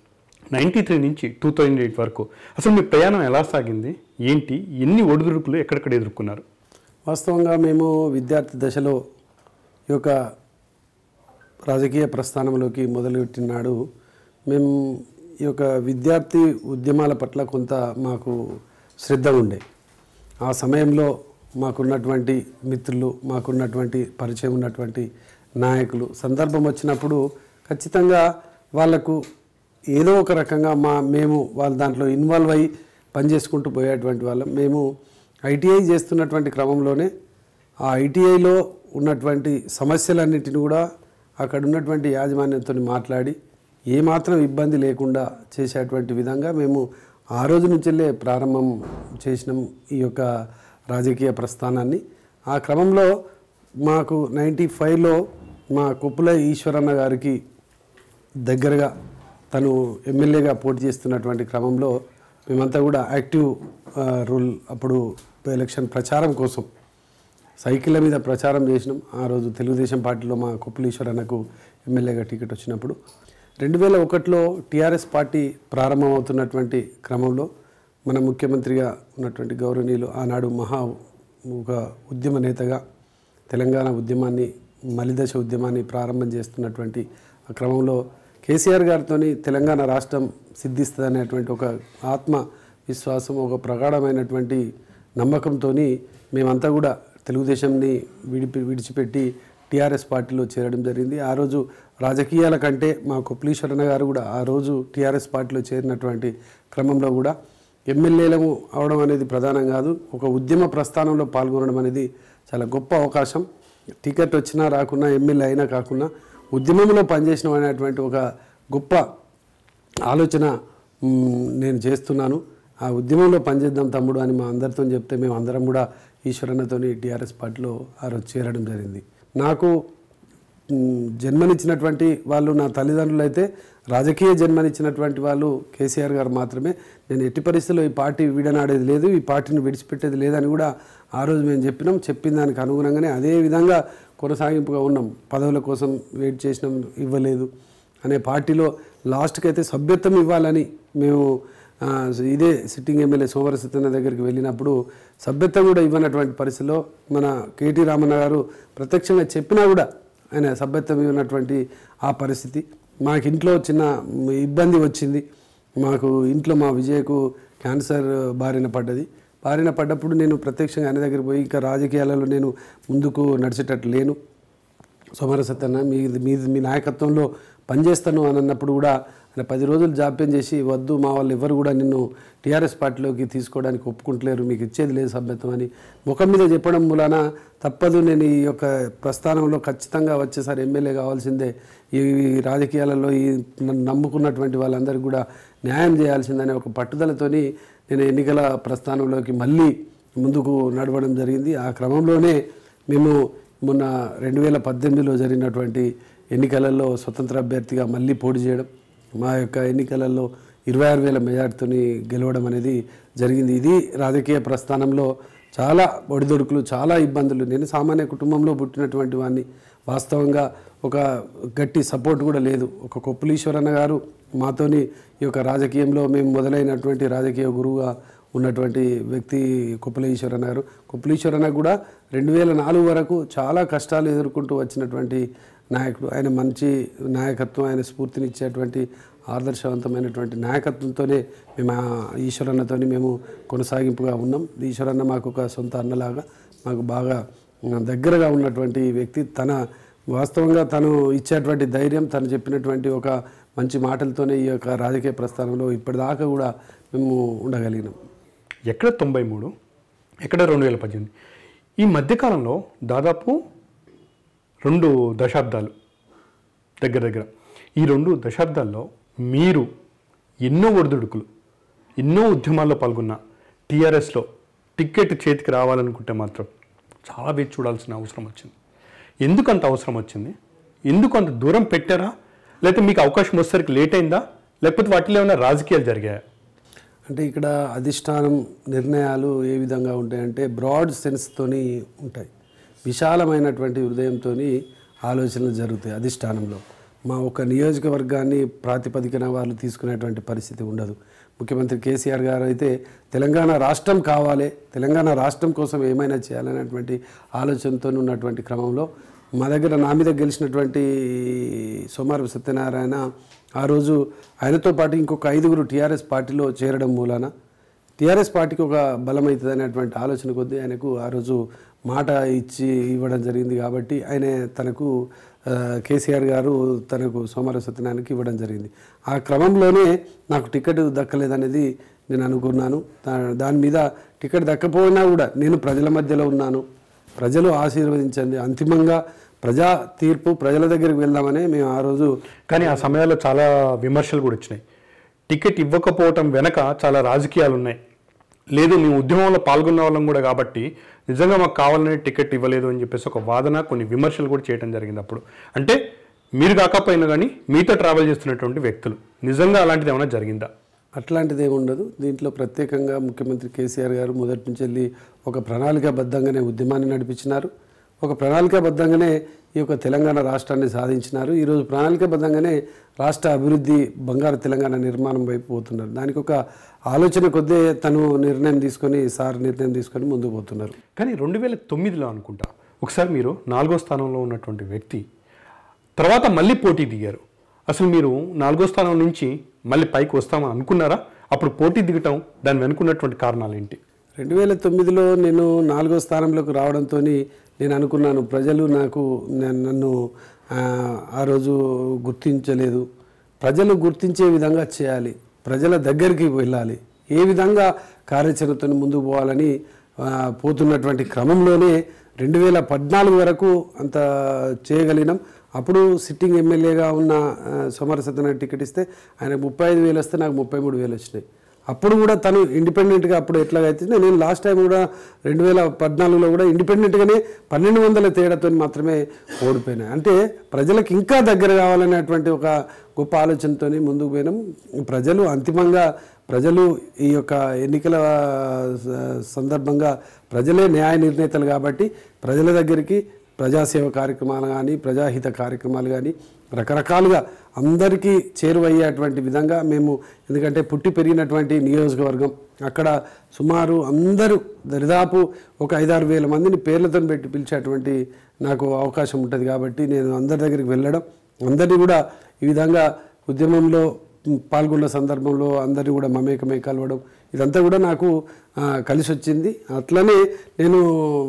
నైంటీ త్రీ నుంచి టూ థౌజండ్ ఎయిట్ వరకు అసలు మీ ప్రయాణం ఎలా సాగింది ఏంటి ఎన్ని ఒడిదుడుకులు ఎక్కడెక్కడ ఎదుర్కొన్నారు వాస్తవంగా మేము విద్యార్థి దశలో ఈ యొక్క రాజకీయ ప్రస్థానంలోకి మొదలుపెట్టినాడు మేము ఈ యొక్క విద్యార్థి ఉద్యమాల పట్ల కొంత మాకు శ్రద్ధ ఉండే ఆ సమయంలో మాకున్నటువంటి మిత్రులు మాకున్నటువంటి పరిచయం ఉన్నటువంటి నాయకులు సందర్భం వచ్చినప్పుడు ఖచ్చితంగా వాళ్లకు ఏదో ఒక రకంగా మా మేము వాళ్ళ దాంట్లో ఇన్వాల్వ్ అయ్యి పనిచేసుకుంటూ పోయేటువంటి వాళ్ళం మేము ఐటీఐ చేస్తున్నటువంటి క్రమంలోనే ఆ ఐటీఐలో ఉన్నటువంటి సమస్యలన్నిటిని కూడా అక్కడ ఉన్నటువంటి యాజమాన్యంతో మాట్లాడి ఏమాత్రం ఇబ్బంది లేకుండా చేసేటువంటి విధంగా మేము ఆ రోజు నుంచెల్లే ప్రారంభం చేసినాం ఈ యొక్క రాజకీయ ప్రస్థానాన్ని ఆ క్రమంలో మాకు నైంటీ ఫైవ్లో మా కొప్పుల ఈశ్వరన్న గారికి దగ్గరగా తను ఎమ్మెల్యేగా పోటీ చేస్తున్నటువంటి క్రమంలో మేమంతా కూడా యాక్టివ్ ఆ, రూల్ అప్పుడు ఎలక్షన్ ప్రచారం కోసం సైకిళ్ళ మీద ప్రచారం చేసినాం ఆ రోజు తెలుగుదేశం పార్టీలో మా కొప్పులీశ్వర్ అన్నకు ఎమ్మెల్యేగా టికెట్ వచ్చినప్పుడు రెండు వేల ఒకటిలో టీఆర్ఎస్ పార్టీ ప్రారంభమవుతున్నటువంటి క్రమంలో మన ముఖ్యమంత్రిగా ఉన్నటువంటి గౌరవనీయులు ఆనాడు మహా ఒక ఉద్యమ నేతగా తెలంగాణ ఉద్యమాన్ని మలిదశ ఉద్యమాన్ని ప్రారంభం చేస్తున్నటువంటి ఆ క్రమంలో కేసీఆర్ గారితో తెలంగాణ రాష్ట్రం సిద్ధిస్తుందనేటువంటి ఒక ఆత్మ విశ్వాసం ఒక ప్రగాఢమైనటువంటి నమ్మకంతో మేమంతా కూడా తెలుగుదేశంని విడిపి విడిచిపెట్టి టీఆర్ఎస్ పార్టీలో చేరడం జరిగింది ఆ రోజు రాజకీయాల కంటే మా కొప్లీశ్వరన్న గారు కూడా ఆ రోజు టీఆర్ఎస్ పార్టీలో చేరినటువంటి క్రమంలో కూడా ఎమ్మెల్యేలము అవడం అనేది ప్రధానం కాదు ఒక ఉద్యమ ప్రస్థానంలో పాల్గొనడం అనేది చాలా గొప్ప అవకాశం టికెట్ వచ్చినా రాకున్నా ఎమ్మెల్యే అయినా కాకుండా ఉద్యమంలో పనిచేసిన అనేటువంటి ఒక గొప్ప ఆలోచన మ్, నేను చేస్తున్నాను ఆ ఉద్యమంలో పనిచేద్దాం తమ్ముడు అని మా అందరితో చెప్తే మేము అందరం కూడా ఈశ్వరన్నతోని టీఆర్ఎస్ పార్టీలో ఆ రోజు చేరడం జరిగింది నాకు మ్, జన్మనిచ్చినటువంటి వాళ్ళు నా తల్లిదండ్రులు అయితే రాజకీయ జన్మనిచ్చినటువంటి వాళ్ళు కేసీఆర్ గారు మాత్రమే నేను ఎట్టి పరిస్థితుల్లో ఈ పార్టీ విడనాడేది లేదు ఈ పార్టీని విడిచిపెట్టేది లేదని కూడా ఆ రోజు మేము చెప్పినాం చెప్పిన దానికి అనుగుణంగానే అదే విధంగా కొనసాగింపుగా ఉన్నాం పదవుల కోసం వెయిట్ చేసినాం ఇవ్వలేదు అనే పార్టీలో లాస్ట్కి అయితే సభ్యత్వం ఇవ్వాలని మేము ఆ, ఇదే సిట్టింగ్ ఎమ్మెల్యే సోమరసత్యన దగ్గరికి వెళ్ళినప్పుడు సభ్యత్వం కూడా ఇవ్వనటువంటి పరిస్థితిలో మన కేటీ రామన్న గారు ప్రత్యక్షంగా చెప్పినా కూడా ఆయన సభ్యత్వం ఇవ్వనటువంటి ఆ పరిస్థితి మాకు ఇంట్లో చిన్న ఇబ్బంది వచ్చింది మాకు ఇంట్లో మా విజయకు క్యాన్సర్ బారిన పడ్డది బారిన పడ్డప్పుడు నేను ప్రత్యక్షంగా ఆయన దగ్గరికి పోయి ఇంకా రాజకీయాలలో నేను ముందుకు నడిచేటట్టు లేను సోమరసత్తన్న మీ మీ మీ నాయకత్వంలో పనిచేస్తాను అని అన్నప్పుడు కూడా ఆయన పది రోజులు జాప్యం చేసి వద్దు మా వాళ్ళు ఎవరు కూడా నిన్ను టీఆర్ఎస్ పార్టీలోకి తీసుకోవడానికి ఒప్పుకుంటలేరు మీకు ఇచ్చేది లేదు సభ్యత్వం అని ముఖం మీద చెప్పడం మూలాన తప్పదు నేను ఈ యొక్క ప్రస్థానంలో ఖచ్చితంగా వచ్చేసారి ఎమ్మెల్యే కావాల్సిందే ఈ రాజకీయాలలో ఈ నన్ను నమ్ముకున్నటువంటి వాళ్ళందరికీ కూడా న్యాయం చేయాల్సిందనే ఒక పట్టుదలతోని నేను ఎన్నికల ప్రస్థానంలోకి మళ్ళీ ముందుకు నడవడం జరిగింది ఆ క్రమంలోనే మేము మొన్న రెండు వేల పద్దెనిమిదిలో జరిగినటువంటి ఎన్నికలలో స్వతంత్ర అభ్యర్థిగా మళ్ళీ పోటీ చేయడం మా యొక్క ఎన్నికలలో ఇరవై ఆరు వేల మెజార్టీతోని గెలవడం అనేది జరిగింది ఇది రాజకీయ ప్రస్థానంలో చాలా ఒడిదొడుకులు చాలా ఇబ్బందులు నేను సామాన్య కుటుంబంలో పుట్టినటువంటి వాడిని వాస్తవంగా ఒక గట్టి సపోర్ట్ కూడా లేదు ఒక కొప్పులీశ్వరన్న గారు మాతోని ఈ యొక్క రాజకీయంలో మేము మొదలైనటువంటి రాజకీయ గురువుగా ఉన్నటువంటి వ్యక్తి కుప్పలేశ్వరన్న గారు కుప్పలేశ్వరన్న కూడా రెండు వేల నాలుగు వరకు చాలా కష్టాలు ఎదుర్కొంటూ వచ్చినటువంటి నాయకుడు ఆయన మంచి నాయకత్వం ఆయన స్ఫూర్తినిచ్చేటువంటి ఆదర్శవంతమైనటువంటి నాయకత్వంతోనే మేము ఆ ఈశ్వరన్నతోని మేము కొనసాగింపుగా ఉన్నాం ఈశ్వరన్న మాకు ఒక సొంత అన్నలాగా మాకు బాగా దగ్గరగా ఉన్నటువంటి వ్యక్తి తన వాస్తవంగా తను ఇచ్చేటువంటి ధైర్యం తను చెప్పినటువంటి ఒక మంచి మాటలతోనే ఈ యొక్క రాజకీయ ప్రస్థానంలో ఇప్పటిదాకా కూడా మేము ఉండగలిగినాం ఎక్కడ తొంభై మూడు ఎక్కడ రెండు వేల పద్దెనిమిది ఈ మధ్యకాలంలో దాదాపు రెండు దశాబ్దాలు దగ్గర దగ్గర ఈ రెండు దశాబ్దాల్లో మీరు ఎన్నో ఒడిదుడుకులు ఎన్నో ఉద్యమాల్లో పాల్గొన్న టీఆర్ఎస్లో టికెట్ చేతికి రావాలనుకుంటే మాత్రం చాలా వేచి చూడాల్సిన అవసరం వచ్చింది ఎందుకు అంత అవసరం వచ్చింది ఎందుకు అంత దూరం పెట్టారా లేకపోతే మీకు అవకాశం వచ్చేసరికి లేట్ అయిందా లేకపోతే వాటిలో ఏమైనా రాజకీయాలు జరిగాయా అంటే ఇక్కడ అధిష్టానం నిర్ణయాలు ఏ విధంగా ఉంటాయంటే బ్రాడ్ సెన్స్తోని ఉంటాయి విశాలమైనటువంటి హృదయంతో ఆలోచనలు జరుగుతాయి అధిష్టానంలో మా ఒక నియోజకవర్గాన్ని ప్రాతిపదికన వాళ్ళు తీసుకునేటువంటి పరిస్థితి ఉండదు ముఖ్యమంత్రి కేసీఆర్ గారు అయితే తెలంగాణ రాష్ట్రం కావాలి తెలంగాణ రాష్ట్రం కోసం ఏమైనా చేయాలనేటువంటి ఆలోచనతో ఉన్నటువంటి క్రమంలో మా దగ్గర నా మీద గెలిచినటువంటి సోమారు సత్యనారాయణ ఆ రోజు ఆయనతో పాటు ఇంకొక ఐదుగురు టీఆర్ఎస్ పార్టీలో చేరడం మూలాన టీఆర్ఎస్ పార్టీకి ఒక బలమవుతుంది అనేటువంటి ఆలోచన కొద్దీ ఆయనకు ఆ రోజు మాట ఇచ్చి ఇవ్వడం జరిగింది కాబట్టి ఆయన తనకు ఆ, కేసీఆర్ గారు తనకు సోమవార సత్యనారాయణకి ఇవ్వడం జరిగింది ఆ క్రమంలోనే నాకు టికెట్ దక్కలేదనేది నేను అనుకున్నాను దా- దాని మీద టికెట్ దక్కపోయినా కూడా నేను ప్రజల మధ్యలో ఉన్నాను ప్రజలు ఆశీర్వదించండి అంతిమంగా ప్రజా తీర్పు ప్రజల దగ్గరికి వెళ్దామని మేము ఆ రోజు కానీ ఆ సమయాల్లో చాలా విమర్శలు కూడా వచ్చినాయి టికెట్ ఇవ్వకపోవటం వెనక చాలా రాజకీయాలు ఉన్నాయి లేదు మేము ఉద్యమంలో పాల్గొన్న వాళ్ళం కూడా కాబట్టి నిజంగా మాకు కావాలనే టికెట్ ఇవ్వలేదు అని చెప్పేసి ఒక వాదన కొన్ని విమర్శలు కూడా చేయడం జరిగింది అప్పుడు అంటే మీరు కాకపోయినా కానీ మీతో ట్రావెల్ చేస్తున్నటువంటి వ్యక్తులు నిజంగా అలాంటిది ఏమైనా జరిగిందా అట్లాంటిది ఏమి ఉండదు దీంట్లో ప్రత్యేకంగా ముఖ్యమంత్రి కేసీఆర్ గారు మొదటి నుంచి వెళ్ళి ఒక ప్రణాళికాబద్ధంగానే ఉద్యమాన్ని నడిపించినారు ఒక ప్రణాళికాబద్ధంగానే ఈ యొక్క తెలంగాణ రాష్ట్రాన్ని సాధించినారు ఈరోజు ప్రణాళికాబద్ధంగానే రాష్ట్ర అభివృద్ధి బంగారు తెలంగాణ నిర్మాణం వైపు పోతున్నారు దానికి ఒక ఆలోచన కొద్దే తను నిర్ణయం తీసుకొని సార్ నిర్ణయం తీసుకొని ముందుకు పోతున్నారు కానీ రెండు వేల తొమ్మిదిలో అనుకుంటా ఒకసారి మీరు నాలుగో స్థానంలో ఉన్నటువంటి వ్యక్తి తర్వాత మళ్ళీ పోటీ దిగారు అసలు మీరు నాలుగో స్థానం నుంచి మళ్ళీ పైకి వస్తామని అనుకున్నారా అప్పుడు పోటీ దిగటం దాని వెనుకున్నటువంటి కారణాలు ఏంటి రెండు వేల తొమ్మిదిలో నేను నాలుగో స్థానంలోకి రావడంతో నేను అనుకున్నాను ప్రజలు నాకు న- నన్ను ఆ, ఆ రోజు గుర్తించలేదు ప్రజలు గుర్తించే విధంగా చేయాలి ప్రజల దగ్గరికి వెళ్ళాలి ఏ విధంగా కార్యాచరణతో ముందుకు పోవాలని ఆ, పోతున్నటువంటి క్రమంలోనే రెండు వేల పద్నాలుగు వరకు అంత చేయగలిగినాం అప్పుడు సిట్టింగ్ ఎమ్మెల్యేగా ఉన్న ఆ, సోమవార సత్యనారాయణ టికెట్ ఇస్తే ఆయన ముప్పై ఐదు వేలు వస్తే నాకు ముప్పై మూడు వేలు వచ్చినాయి అప్పుడు కూడా తను ఇండిపెండెంట్గా అప్పుడు ఎట్లాగైతే నేను లాస్ట్ టైం కూడా రెండు వేల పద్నాలుగులో కూడా ఇండిపెండెంట్గానే పన్నెండు వందల తేడాతో మాత్రమే ఓడిపోయినాయి అంటే ప్రజలకు ఇంకా దగ్గర కావాలనేటువంటి ఒక గొప్ప ఆలోచనతో ముందుకు పోయినాం ప్రజలు అంతిమంగా ప్రజలు ఈ యొక్క ఎన్నికల స- సందర్భంగా ప్రజలే న్యాయ నిర్ణేతలు కాబట్టి ప్రజల దగ్గరికి ప్రజాసేవ కార్యక్రమాలు కానీ ప్రజాహిత కార్యక్రమాలు కానీ రకరకాలుగా అందరికీ చేరువయ్యేటువంటి విధంగా మేము ఎందుకంటే పుట్టి పెరిగినటువంటి నియోజకవర్గం అక్కడ సుమారు అందరూ దరిదాపు ఒక ఐదారు వేల మందిని పేర్లతో పెట్టి పిలిచేటువంటి నాకు అవకాశం ఉంటుంది కాబట్టి నేను అందరి దగ్గరికి వెళ్ళడం అందరినీ కూడా ఈ విధంగా ఉద్యమంలో పాల్గొన్న సందర్భంలో అందరినీ కూడా మమేకమై కలవడం ఇదంతా కూడా నాకు ఆ, కలిసి వచ్చింది అట్లనే నేను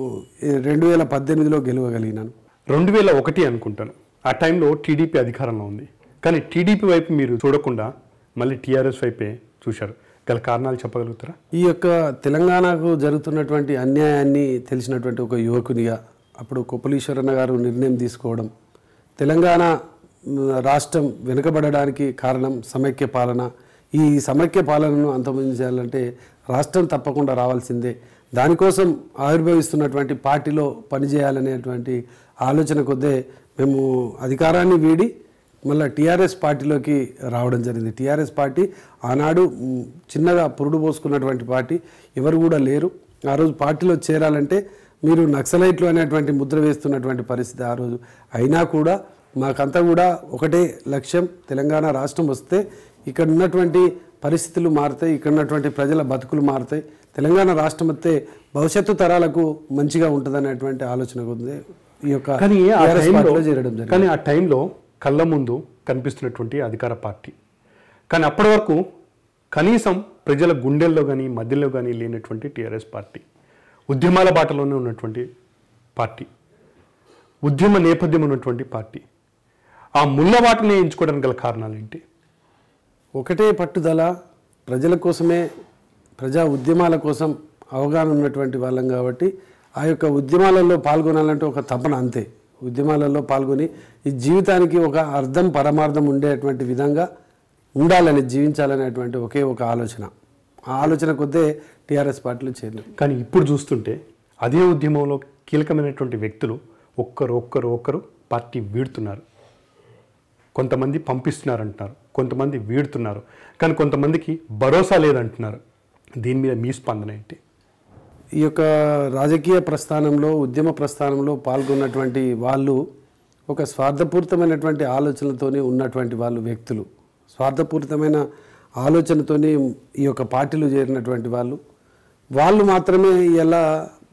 రెండు వేల పద్దెనిమిదిలో గెలవగలిగినాను రెండు వేల ఒకటి అనుకుంటాను ఆ టైంలో టీడీపీ అధికారంలో ఉంది కానీ టీడీపీ వైపు మీరు చూడకుండా మళ్ళీ టీఆర్ఎస్ వైపే చూశారు గల కారణాలు చెప్పగలుగుతారా ఈ యొక్క తెలంగాణకు జరుగుతున్నటువంటి అన్యాయాన్ని తెలిసినటువంటి ఒక యువకునిగా అప్పుడు కొప్పలీశ్వరన్న గారు నిర్ణయం తీసుకోవడం తెలంగాణ మ్, రాష్ట్రం వెనుకబడడానికి కారణం సమైక్య పాలన ఈ సమైక్య పాలనను అంతమొందించాలంటే రాష్ట్రం తప్పకుండా రావాల్సిందే దానికోసం ఆవిర్భవిస్తున్నటువంటి పార్టీలో పనిచేయాలనేటువంటి ఆలోచన కొద్దే మేము అధికారాన్ని వీడి మళ్ళీ టీఆర్ఎస్ పార్టీలోకి రావడం జరిగింది టీఆర్ఎస్ పార్టీ ఆనాడు మ్, చిన్నగా పురుడు పోసుకున్నటువంటి పార్టీ ఎవరు కూడా లేరు ఆ రోజు పార్టీలో చేరాలంటే మీరు నక్సలైట్లు అనేటువంటి ముద్ర వేస్తున్నటువంటి పరిస్థితి ఆ రోజు అయినా కూడా మాకంతా కూడా ఒకటే లక్ష్యం తెలంగాణ రాష్ట్రం వస్తే ఇక్కడ ఉన్నటువంటి పరిస్థితులు మారుతాయి ఇక్కడ ఉన్నటువంటి ప్రజల బతుకులు మారుతాయి తెలంగాణ రాష్ట్రం వస్తే భవిష్యత్తు తరాలకు మంచిగా ఉంటుందనేటువంటి ఆలోచన ఉంది ఈ యొక్క కానీ ఆ TRS టైంలో పార్టీలో చేరడం జరిగింది కానీ ఆ టైంలో కళ్ళ ముందు కనిపిస్తున్నటువంటి అధికార పార్టీ కానీ అప్పటి వరకు కనీసం ప్రజల గుండెల్లో కానీ మధ్యలో కానీ లేనటువంటి టీఆర్ఎస్ పార్టీ ఉద్యమాల బాటలోనే ఉన్నటువంటి పార్టీ ఉద్యమ నేపథ్యం ఉన్నటువంటి పార్టీ ఆ ముళ్ళ బాటనే ఎంచుకోవడానికి గల కారణాలు ఏంటి ఒకటే పట్టుదల ప్రజల కోసమే ప్రజా ఉద్యమాల కోసం అవగాహన ఉన్నటువంటి వాళ్ళం కాబట్టి ఆ యొక్క ఉద్యమాలలో పాల్గొనాలంటే ఒక తపన అంతే ఉద్యమాలలో పాల్గొని ఈ జీవితానికి ఒక అర్థం పరమార్థం ఉండేటువంటి విధంగా ఉండాలని జీవించాలనేటువంటి ఒకే ఒక ఆలోచన ఆ ఆలోచన కొద్దే టీఆర్ఎస్ పార్టీలో చేరినాం కానీ ఇప్పుడు చూస్తుంటే అదే ఉద్యమంలో కీలకమైనటువంటి వ్యక్తులు ఒక్కరు ఒక్కరు ఒక్కరు పార్టీ వీడుతున్నారు కొంతమంది పంపిస్తున్నారంటున్నారు కొంతమంది వీడుతున్నారు కానీ కొంతమందికి భరోసా లేదంటున్నారు దీని మీద మీ స్పందన ఏంటి ఈ యొక్క రాజకీయ ప్రస్థానంలో ఉద్యమ ప్రస్థానంలో పాల్గొన్నటువంటి వాళ్ళు ఒక స్వార్థపూరితమైనటువంటి ఆలోచనలతోనే ఉన్నటువంటి వాళ్ళు వ్యక్తులు స్వార్థపూరితమైన ఆలోచనతోనే ఈ యొక్క పార్టీలు చేరినటువంటి వాళ్ళు వాళ్ళు మాత్రమే ఇలా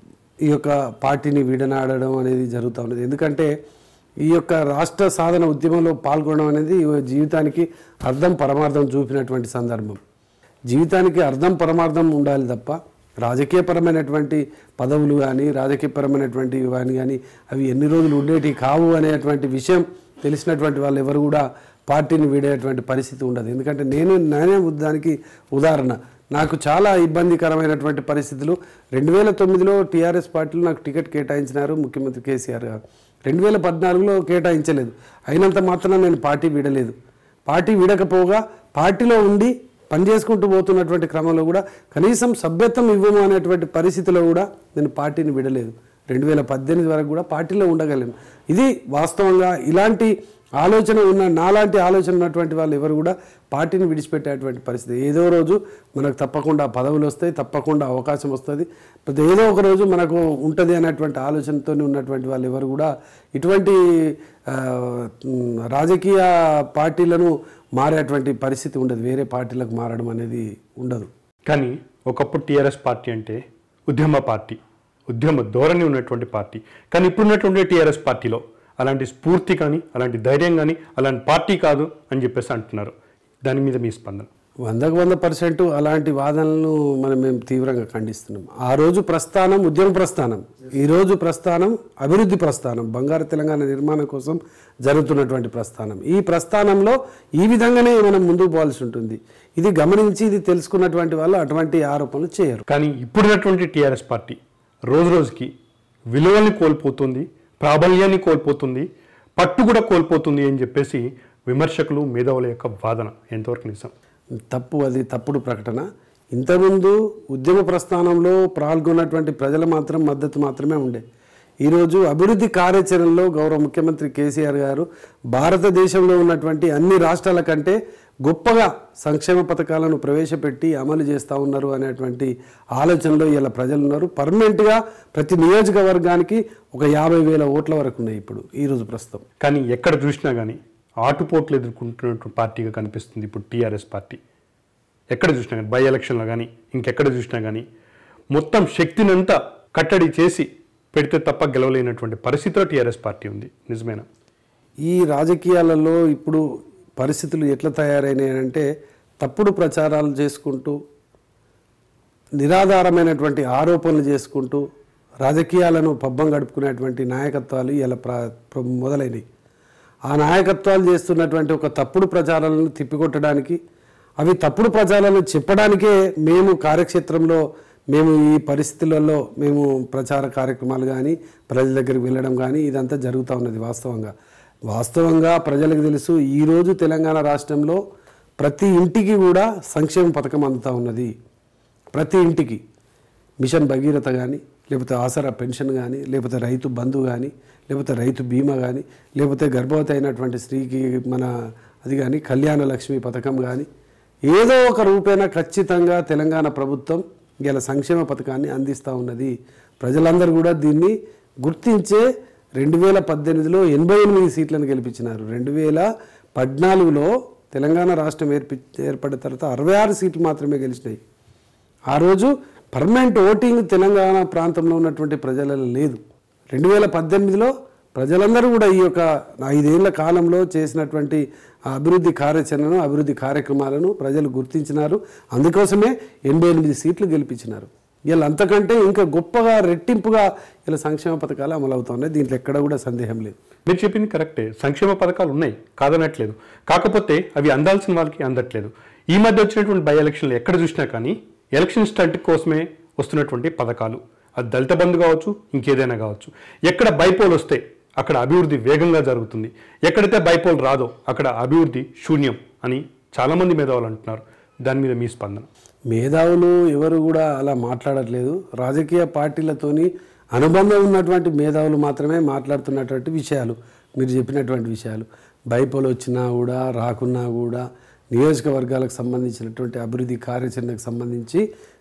ఈ యొక్క పార్టీని విడనాడడం అనేది జరుగుతూ ఉన్నది ఎందుకంటే ఈ యొక్క రాష్ట్ర సాధన ఉద్యమంలో పాల్గొనడం అనేది ఈ జీవితానికి అర్థం పరమార్థం చూపినటువంటి సందర్భం జీవితానికి అర్థం పరమార్థం ఉండాలి తప్ప రాజకీయపరమైనటువంటి పదవులు కానీ రాజకీయపరమైనటువంటి కానీ కానీ అవి ఎన్ని రోజులు ఉండేటివి కావు అనేటువంటి విషయం తెలిసినటువంటి వాళ్ళు ఎవరు కూడా పార్టీని వీడేటువంటి పరిస్థితి ఉండదు ఎందుకంటే నేను నేనే దానికి ఉదాహరణ నాకు చాలా ఇబ్బందికరమైనటువంటి పరిస్థితులు రెండు వేల తొమ్మిదిలో టీఆర్ఎస్ పార్టీలో నాకు టికెట్ కేటాయించినారు ముఖ్యమంత్రి కేసీఆర్ గారు రెండు వేల పద్నాలుగులో కేటాయించలేదు అయినంత మాత్రం నేను పార్టీ వీడలేదు పార్టీ వీడకపోగా పార్టీలో ఉండి పనిచేసుకుంటూ పోతున్నటువంటి క్రమంలో కూడా కనీసం సభ్యత్వం ఇవ్వము అనేటువంటి పరిస్థితిలో కూడా నేను పార్టీని విడలేదు రెండు వేల పద్దెనిమిది వరకు కూడా పార్టీలో ఉండగలను ఇది వాస్తవంగా ఇలాంటి ఆలోచన ఉన్న నాలాంటి ఆలోచన ఉన్నటువంటి వాళ్ళు ఎవరు కూడా పార్టీని విడిచిపెట్టేటువంటి పరిస్థితి ఏదో రోజు మనకు తప్పకుండా పదవులు వస్తాయి తప్పకుండా అవకాశం వస్తుంది ప్రతి ఏదో ఒక రోజు మనకు ఉంటుంది అనేటువంటి ఆలోచనతో ఉన్నటువంటి వాళ్ళు ఎవరు కూడా ఇటువంటి ఆ, మ్, రాజకీయ పార్టీలను మారేటువంటి పరిస్థితి ఉండదు వేరే పార్టీలకు మారడం అనేది ఉండదు కానీ ఒకప్పుడు టీఆర్ఎస్ పార్టీ అంటే ఉద్యమ పార్టీ ఉద్యమ ధోరణి ఉన్నటువంటి పార్టీ కానీ ఇప్పుడున్నటువంటి టీఆర్ఎస్ పార్టీలో అలాంటి స్ఫూర్తి కానీ అలాంటి ధైర్యం కానీ అలాంటి పార్టీ కాదు అని చెప్పేసి అంటున్నారు దాని మీద మీ స్పందన వందకు వంద పర్సెంట్ అలాంటి వాదనలను మనం మేము తీవ్రంగా ఖండిస్తున్నాం ఆ రోజు ప్రస్థానం ఉద్యమ ప్రస్థానం ఈ రోజు ప్రస్థానం అభివృద్ధి ప్రస్థానం బంగారు తెలంగాణ నిర్మాణం కోసం జరుగుతున్నటువంటి ప్రస్థానం ఈ ప్రస్థానంలో ఈ విధంగానే మనం ముందుకు పోవాల్సి ఉంటుంది ఇది గమనించి ఇది తెలుసుకున్నటువంటి వాళ్ళు అటువంటి ఆరోపణలు చేయరు కానీ ఇప్పుడున్నటువంటి టీఆర్ఎస్ పార్టీ రోజు రోజుకి విలువల్ని కోల్పోతుంది ప్రాబల్యాన్ని కోల్పోతుంది పట్టు కూడా కోల్పోతుంది అని చెప్పేసి విమర్శకులు మేధావుల యొక్క వాదన ఎంతవరకు నిజం తప్పు అది తప్పుడు ప్రకటన ఇంతకుముందు ఉద్యమ ప్రస్థానంలో పాల్గొన్నటువంటి ప్రజల మాత్రం మద్దతు మాత్రమే ఉండే ఈరోజు అభివృద్ధి కార్యాచరణలో గౌరవ ముఖ్యమంత్రి కేసీఆర్ గారు భారతదేశంలో ఉన్నటువంటి అన్ని రాష్ట్రాల కంటే గొప్పగా సంక్షేమ పథకాలను ప్రవేశపెట్టి అమలు చేస్తూ ఉన్నారు అనేటువంటి ఆలోచనలో ఇలా ప్రజలు ఉన్నారు పర్మనెంట్గా ప్రతి నియోజకవర్గానికి ఒక యాభై వేల ఓట్ల వరకు ఉన్నాయి ఇప్పుడు ఈరోజు ప్రస్తుతం కానీ ఎక్కడ చూసినా కానీ ఆటుపోట్లు ఎదుర్కొంటున్నటువంటి పార్టీగా కనిపిస్తుంది ఇప్పుడు టీఆర్ఎస్ పార్టీ ఎక్కడ చూసినా కానీ బై ఎలక్షన్లో కానీ ఇంకెక్కడ చూసినా కానీ మొత్తం శక్తినంతా కట్టడి చేసి పెడితే తప్ప గెలవలేనటువంటి పరిస్థితిలో టీఆర్ఎస్ పార్టీ ఉంది నిజమేనా ఈ రాజకీయాలలో ఇప్పుడు పరిస్థితులు ఎట్లా తయారైనాయి అంటే తప్పుడు ప్రచారాలు చేసుకుంటూ నిరాధారమైనటువంటి ఆరోపణలు చేసుకుంటూ రాజకీయాలను పబ్బం గడుపుకునేటువంటి నాయకత్వాలు ఇలా ప్ర ప్ర- మొదలైనవి ఆ నాయకత్వాలు చేస్తున్నటువంటి ఒక తప్పుడు ప్రచారాలను తిప్పికొట్టడానికి అవి తప్పుడు ప్రచారాలను చెప్పడానికే మేము కార్యక్షేత్రంలో మేము ఈ పరిస్థితులలో మేము ప్రచార కార్యక్రమాలు కానీ ప్రజల దగ్గరికి వెళ్ళడం కానీ ఇదంతా జరుగుతూ ఉన్నది వాస్తవంగా వాస్తవంగా ప్రజలకు తెలుసు ఈరోజు తెలంగాణ రాష్ట్రంలో ప్రతి ఇంటికి కూడా సంక్షేమ పథకం అందుతూ ఉన్నది ప్రతి ఇంటికి మిషన్ భగీరథ కానీ లేకపోతే ఆసరా పెన్షన్ కానీ లేకపోతే రైతు బంధు కానీ లేకపోతే రైతు బీమా కానీ లేకపోతే గర్భవతి అయినటువంటి స్త్రీకి మన అది కానీ కళ్యాణ లక్ష్మి పథకం కానీ ఏదో ఒక రూపేణ ఖచ్చితంగా తెలంగాణ ప్రభుత్వం ఇలా సంక్షేమ పథకాన్ని అందిస్తూ ఉన్నది ప్రజలందరూ కూడా దీన్ని గుర్తించే రెండు వేల పద్దెనిమిదిలో ఎనభై ఎనిమిది సీట్లను గెలిపించినారు రెండు వేల పద్నాలుగులో తెలంగాణ రాష్ట్రం ఏర్పి ఏర్పడిన తర్వాత అరవై ఆరు సీట్లు మాత్రమే గెలిచినాయి ఆ రోజు పర్మనెంట్ ఓటింగ్ తెలంగాణ ప్రాంతంలో ఉన్నటువంటి ప్రజలలో లేదు రెండు వేల పద్దెనిమిదిలో ప్రజలందరూ కూడా ఈ యొక్క ఐదేళ్ల కాలంలో చేసినటువంటి ఆ అభివృద్ధి కార్యాచరణను అభివృద్ధి కార్యక్రమాలను ప్రజలు గుర్తించినారు అందుకోసమే ఎనభై ఎనిమిది సీట్లు గెలిపించినారు ఇలా అంతకంటే ఇంకా గొప్పగా రెట్టింపుగా ఇలా సంక్షేమ పథకాలు అమలు అవుతున్నాయి దీంట్లో ఎక్కడ కూడా సందేహం లేదు మీరు చెప్పింది కరెక్టే సంక్షేమ పథకాలు ఉన్నాయి కాదనట్లేదు కాకపోతే అవి అందాల్సిన వాళ్ళకి అందట్లేదు ఈ మధ్య వచ్చినటువంటి బై ఎలక్షన్లు ఎక్కడ చూసినా కానీ ఎలక్షన్ స్టంట్ కోసమే వస్తున్నటువంటి పథకాలు అది దళిత బంధు కావచ్చు ఇంకేదైనా కావచ్చు ఎక్కడ బైపోల్ వస్తే అక్కడ అభివృద్ధి వేగంగా జరుగుతుంది ఎక్కడైతే బైపోల్ రాదో అక్కడ అభివృద్ధి శూన్యం అని చాలామంది మేధావులు అంటున్నారు దాని మీద మీ స్పందన మేధావులు ఎవరు కూడా అలా మాట్లాడట్లేదు రాజకీయ పార్టీలతోని అనుబంధం ఉన్నటువంటి మేధావులు మాత్రమే మాట్లాడుతున్నటువంటి విషయాలు మీరు చెప్పినటువంటి విషయాలు బైపోలు వచ్చినా కూడా రాకున్నా కూడా నియోజకవర్గాలకు సంబంధించినటువంటి అభివృద్ధి కార్యాచరణకు సంబంధించి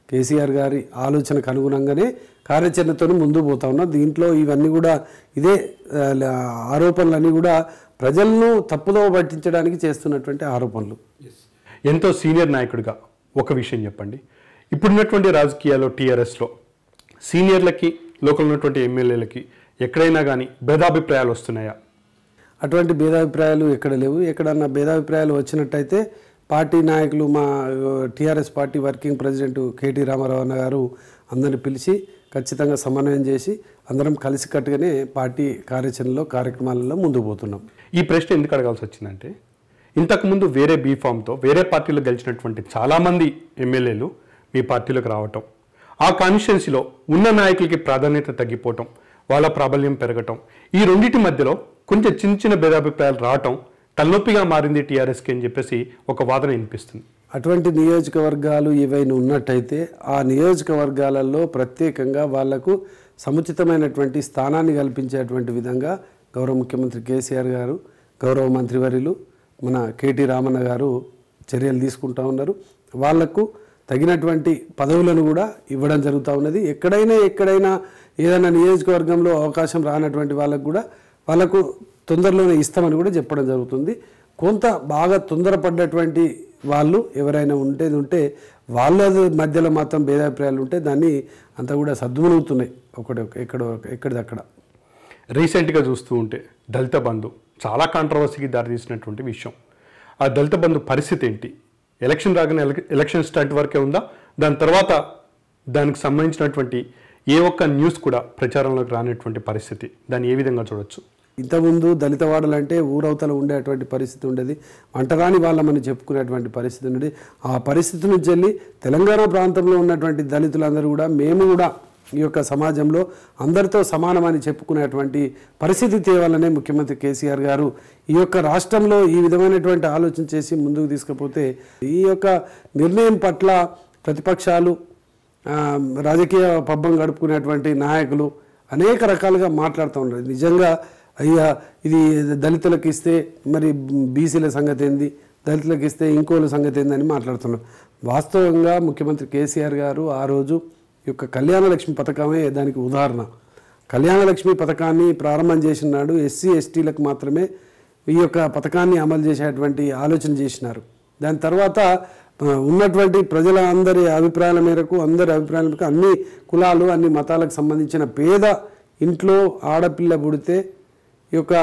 కేసీఆర్ గారి ఆలోచనకు అనుగుణంగానే కార్యాచరణతో ముందుకు పోతా ఉన్నాం దీంట్లో ఇవన్నీ కూడా ఇదే ఆ, ల- ఆరోపణలన్నీ కూడా ప్రజలను తప్పుదోవ పట్టించడానికి చేస్తున్నటువంటి ఆరోపణలు ఎంతో సీనియర్ నాయకుడిగా ఒక విషయం చెప్పండి ఇప్పుడున్నటువంటి రాజకీయాల్లో టీఆర్ఎస్లో సీనియర్లకి లోకల్ ఉన్నటువంటి ఎమ్మెల్యేలకి ఎక్కడైనా కానీ భేదాభిప్రాయాలు వస్తున్నాయా అటువంటి భేదాభిప్రాయాలు ఎక్కడ లేవు ఎక్కడన్నా భేదాభిప్రాయాలు వచ్చినట్టయితే పార్టీ నాయకులు మా TRS party working president KT Ramarao అన్న గారు అందరిని పిలిచి ఖచ్చితంగా సమన్వయం చేసి అందరం కలిసికట్టుగానే పార్టీ కార్యాచరణలో కార్యక్రమాలలో ముందుకు పోతున్నాం ఈ ప్రశ్న ఎందుకు అడగాల్సి వచ్చిందంటే ఇంతకుముందు వేరే బీఫామ్తో వేరే పార్టీలో గెలిచినటువంటి చాలామంది ఎమ్మెల్యేలు మీ పార్టీలోకి రావటం ఆ కాన్స్టిట్యున్సీలో ఉన్న నాయకులకి ప్రాధాన్యత తగ్గిపోవటం వాళ్ళ ప్రాబల్యం పెరగటం ఈ రెండింటి మధ్యలో కొంచెం చిన్న చిన్న భేదాభిప్రాయాలు రావటం తలనొప్పిగా మారింది టీఆర్ఎస్కి అని చెప్పేసి ఒక వాదన వినిపిస్తుంది అటువంటి నియోజకవర్గాలు ఏవైనా ఉన్నట్టయితే ఆ నియోజకవర్గాలలో ప్రత్యేకంగా వాళ్లకు సముచితమైనటువంటి స్థానాన్ని కల్పించేటువంటి విధంగా గౌరవ ముఖ్యమంత్రి కేసీఆర్ గారు గౌరవ మంత్రివర్యులు మన కేటీ రామన్న గారు చర్యలు తీసుకుంటా ఉన్నారు వాళ్లకు తగినటువంటి పదవులను కూడా ఇవ్వడం జరుగుతూ ఉన్నది ఎక్కడైనా ఎక్కడైనా ఏదైనా నియోజకవర్గంలో అవకాశం రానటువంటి వాళ్ళకు కూడా వాళ్ళకు తొందరలోనే ఇస్తామని కూడా చెప్పడం జరుగుతుంది కొంత బాగా తొందరపడ్డటువంటి వాళ్ళు ఎవరైనా ఉంటే ఉంటే వాళ్ళ మధ్యలో మాత్రం భేదాభిప్రాయాలు ఉంటే దాన్ని అంతా కూడా సద్దుమణుగుతున్నాయి ఒకటి ఎక్కడ ఎక్కడిదక్కడ రీసెంట్గా చూస్తూ ఉంటే దళిత బంధు చాలా కాంట్రవర్సీకి దారితీసినటువంటి విషయం ఆ దళిత బంధు పరిస్థితి ఏంటి ఎలక్షన్ రాగానే ఎలక్- ఎలక్షన్ స్టార్ట్ వరకే ఉందా దాని తర్వాత దానికి సంబంధించినటువంటి ఏ ఒక్క న్యూస్ కూడా ప్రచారంలోకి రానటువంటి పరిస్థితి దాన్ని ఏ విధంగా చూడొచ్చు ఇంతకుముందు దళిత వాడలంటే ఊరవతల ఉండేటువంటి పరిస్థితి ఉండేది వంటరాని వాళ్ళమని చెప్పుకునేటువంటి పరిస్థితి ఉండేది ఆ పరిస్థితి నుంచి వెళ్ళి తెలంగాణ ప్రాంతంలో ఉన్నటువంటి దళితులందరూ కూడా మేము కూడా ఈ యొక్క సమాజంలో అందరితో సమానమని చెప్పుకునేటువంటి పరిస్థితి తేవాలనే ముఖ్యమంత్రి కేసీఆర్ గారు ఈ యొక్క రాష్ట్రంలో ఈ విధమైనటువంటి ఆలోచన చేసి ముందుకు తీసుకుపోతే ఈ యొక్క నిర్ణయం పట్ల ప్రతిపక్షాలు ఆ, రాజకీయ పబ్బం గడుపుకునేటువంటి నాయకులు అనేక రకాలుగా మాట్లాడుతూ ఉన్నారు నిజంగా అయ్యా ఇది దళితులకు ఇస్తే మరి బీసీల సంగతి ఏంది దళితులకు ఇస్తే ఇంకోల సంగతి ఏందని మాట్లాడుతున్నారు వాస్తవంగా ముఖ్యమంత్రి కేసీఆర్ గారు ఆ రోజు ఈ యొక్క కళ్యాణ లక్ష్మి పథకమే దానికి ఉదాహరణ కళ్యాణ లక్ష్మి పథకాన్ని ప్రారంభం చేసిన నాడు ఎస్సీ ఎస్టీలకు మాత్రమే ఈ యొక్క పథకాన్ని అమలు చేసేటువంటి ఆలోచన చేసినారు దాని తర్వాత ఆ, ఉన్నటువంటి ప్రజల అందరి అభిప్రాయాల మేరకు అందరి అభిప్రాయాల మేరకు అన్ని కులాలు అన్ని మతాలకు సంబంధించిన పేద ఇంట్లో ఆడపిల్ల పుడితే ఈ యొక్క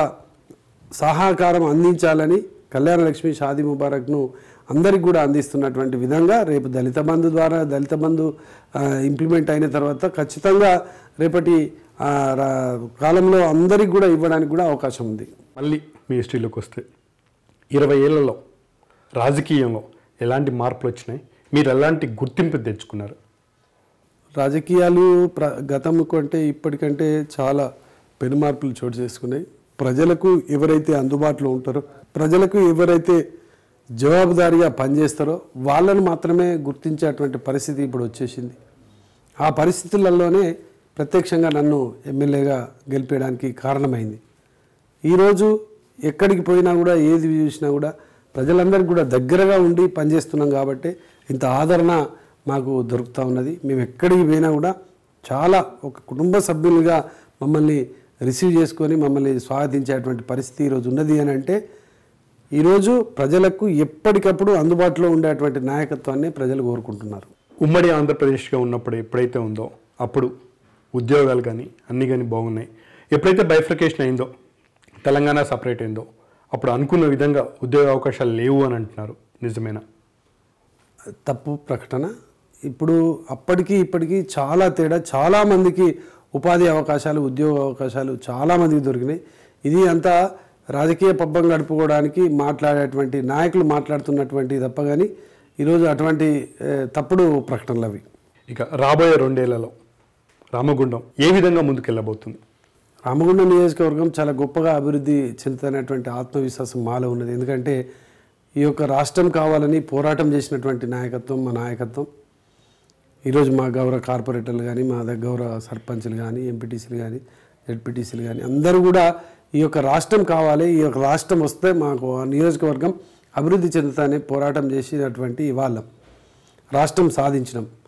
సహకారం అందించాలని కళ్యాణ లక్ష్మి షాదీ ముబారక్ను అందరికి కూడా అందిస్తున్నటువంటి విధంగా రేపు దళిత బంధు ద్వారా దళిత బంధు ఆ, ఇంప్లిమెంట్ అయిన తర్వాత ఖచ్చితంగా రేపటి ఆ, రా- కాలంలో అందరికి కూడా ఇవ్వడానికి కూడా అవకాశం ఉంది మళ్ళీ మీ హిస్టరీలోకి వస్తే ఇరవై ఏళ్లలో రాజకీయంలో ఎలాంటి మార్పులు వచ్చినాయి మీరు ఎలాంటి గుర్తింపు తెచ్చుకున్నారు రాజకీయాలు ప్ర గతం కంటే ఇప్పటికంటే చాలా పెనుమార్పులు చోటు చేసుకున్నాయి ప్రజలకు ఎవరైతే అందుబాటులో ఉంటారో ప్రజలకు ఎవరైతే జవాబుదారీగా పనిచేస్తారో వాళ్ళని మాత్రమే గుర్తించేటువంటి పరిస్థితి ఇప్పుడు వచ్చేసింది ఆ పరిస్థితులలోనే ప్రత్యక్షంగా నన్ను ఎమ్మెల్యేగా గెలిపేయడానికి కారణమైంది ఈరోజు ఎక్కడికి పోయినా కూడా ఏది చూసినా కూడా ప్రజలందరికీ కూడా దగ్గరగా ఉండి పనిచేస్తున్నాం కాబట్టి ఇంత ఆదరణ మాకు దొరుకుతూ ఉన్నది మేము ఎక్కడికి పోయినా కూడా చాలా ఒక కుటుంబ సభ్యులుగా మమ్మల్ని రిసీవ్ చేసుకొని మమ్మల్ని స్వాగతించేటువంటి పరిస్థితి ఈరోజు ఉన్నది అని అంటే ఈరోజు ప్రజలకు ఎప్పటికప్పుడు అందుబాటులో ఉండేటువంటి నాయకత్వాన్ని ప్రజలు కోరుకుంటున్నారు ఉమ్మడి ఆంధ్రప్రదేశ్గా ఉన్నప్పుడు ఎప్పుడైతే ఉందో అప్పుడు ఉద్యోగాలు కానీ అన్నీ కానీ బాగున్నాయి ఎప్పుడైతే బైఫ్రికేషన్ అయిందో తెలంగాణ సపరేట్ అయిందో అప్పుడు అనుకున్న విధంగా ఉద్యోగ అవకాశాలు లేవు అని అంటున్నారు నిజమేనా తప్పు ప్రకటన ఇప్పుడు అప్పటికి ఇప్పటికీ చాలా తేడా చాలామందికి ఉపాధి అవకాశాలు ఉద్యోగ అవకాశాలు చాలామందికి దొరికినాయి ఇది అంతా రాజకీయ పబ్బం గడుపుకోవడానికి మాట్లాడేటువంటి నాయకులు మాట్లాడుతున్నటువంటి తప్ప కానీ ఈరోజు అటువంటి ఏ, తప్పుడు ప్రకటనలు అవి ఇక రాబోయే రెండేళ్లలో రామగుండం ఏ విధంగా ముందుకెళ్ళబోతుంది రామగుండం నియోజకవర్గం చాలా గొప్పగా అభివృద్ధి చెందుతున్నటువంటి ఆత్మవిశ్వాసం మాలో ఉన్నది ఎందుకంటే ఈ యొక్క రాష్ట్రం కావాలని పోరాటం చేసినటువంటి నాయకత్వం మా నాయకత్వం ఈరోజు మా గౌరవ కార్పొరేటర్లు కానీ మా దగ్గర గౌరవ సర్పంచ్లు కానీ ఎంపీటీసీలు కానీ జెడ్పీటీసీలు కానీ అందరూ కూడా ఈ యొక్క రాష్ట్రం కావాలి ఈ యొక్క రాష్ట్రం వస్తే మాకు ఆ నియోజకవర్గం అభివృద్ధి చెందుతానే పోరాటం చేసినటువంటి వాళ్ళం రాష్ట్రం సాధించినాం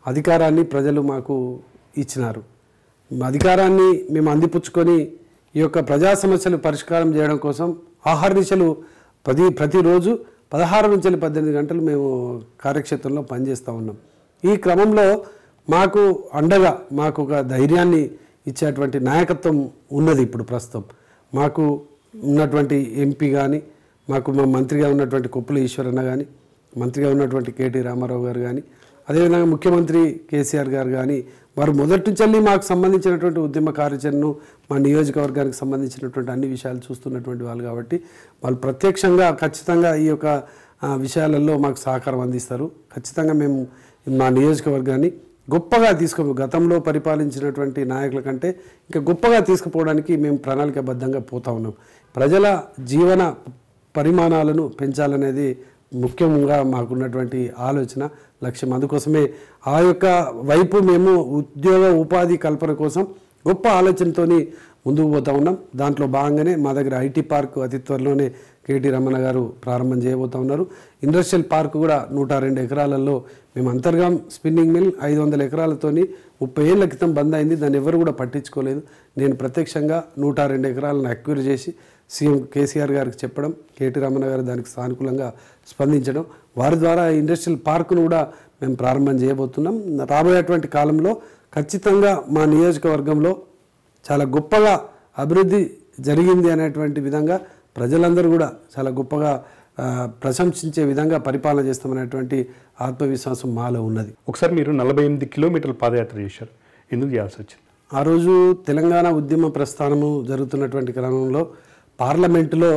అధికారాన్ని ప్రజలు మాకు ఇచ్చినారు అధికారాన్ని మేము అందిపుచ్చుకొని ఈ యొక్క ప్రజా సమస్యలు పరిష్కారం చేయడం కోసం ఆహార దిశలు ప్రతి ప్రతిరోజు పదహారు నుంచి పద్దెనిమిది గంటలు మేము కార్యక్షేత్రంలో పనిచేస్తూ ఉన్నాం ఈ క్రమంలో మాకు అండగా మాకు ఒక ధైర్యాన్ని ఇచ్చేటువంటి నాయకత్వం ఉన్నది ఇప్పుడు ప్రస్తుతం మాకు ఉన్నటువంటి ఎంపీ కానీ మాకు మా మంత్రిగా ఉన్నటువంటి కొప్పుల ఈశ్వరన్న కానీ మంత్రిగా ఉన్నటువంటి కేటీ రామారావు గారు కానీ అదేవిధంగా ముఖ్యమంత్రి కేసీఆర్ గారు కానీ వారు మొదటి నుంచి మాకు సంబంధించినటువంటి ఉద్యమ కార్యాచరణను మా నియోజకవర్గానికి సంబంధించినటువంటి అన్ని విషయాలు చూస్తున్నటువంటి వాళ్ళు కాబట్టి వాళ్ళు ప్రత్యక్షంగా ఖచ్చితంగా ఈ యొక్క ఆ, విషయాలలో మాకు సహకారం అందిస్తారు ఖచ్చితంగా మేము మా నియోజకవర్గాన్ని గొప్పగా తీసుకో గతంలో పరిపాలించినటువంటి నాయకుల కంటే ఇంకా గొప్పగా తీసుకుపోవడానికి మేము ప్రణాళికాబద్ధంగా పోతా ఉన్నాం ప్రజల జీవన పరిమాణాలను పెంచాలనేది ముఖ్యంగా మాకున్నటువంటి ఆలోచన లక్ష్యం అందుకోసమే ఆ యొక్క వైపు మేము ఉద్యోగ ఉపాధి కల్పన కోసం గొప్ప ఆలోచనతోని ముందుకు పోతా ఉన్నాం దాంట్లో భాగంగానే మా దగ్గర ఐటీ పార్క్ అతి త్వరలోనే కేటీ రమణ గారు ప్రారంభం చేయబోతా ఉన్నారు ఇండస్ట్రియల్ పార్క్ కూడా నూట రెండు ఎకరాలలో మేము అంతర్గాం స్పిన్నింగ్ మిల్ ఐదు వందల ఎకరాలతోని ముప్పై ఏళ్ళ క్రితం బంద్ అయింది దాన్ని ఎవరు కూడా పట్టించుకోలేదు నేను ప్రత్యక్షంగా నూట రెండు ఎకరాలను అక్వైర్ చేసి సీఎం కేసీఆర్ గారికి చెప్పడం కేటీ రమణ గారు దానికి సానుకూలంగా స్పందించడం వారి ద్వారా ఇండస్ట్రియల్ పార్కును కూడా మేము ప్రారంభం చేయబోతున్నాం రాబోయేటువంటి కాలంలో ఖచ్చితంగా మా నియోజకవర్గంలో చాలా గొప్పగా అభివృద్ధి జరిగింది అనేటువంటి విధంగా ప్రజలందరూ కూడా చాలా గొప్పగా ఆ, ప్రశంసించే విధంగా పరిపాలన చేస్తామనేటువంటి ఆత్మవిశ్వాసం మాలో ఉన్నది ఒకసారి మీరు నలభై ఎనిమిది కిలోమీటర్ల పాదయాత్ర చేశారు ఎందుకు చేయాల్సి వచ్చింది ఆ రోజు తెలంగాణ ఉద్యమ ప్రస్థానము జరుగుతున్నటువంటి క్రమంలో పార్లమెంటులో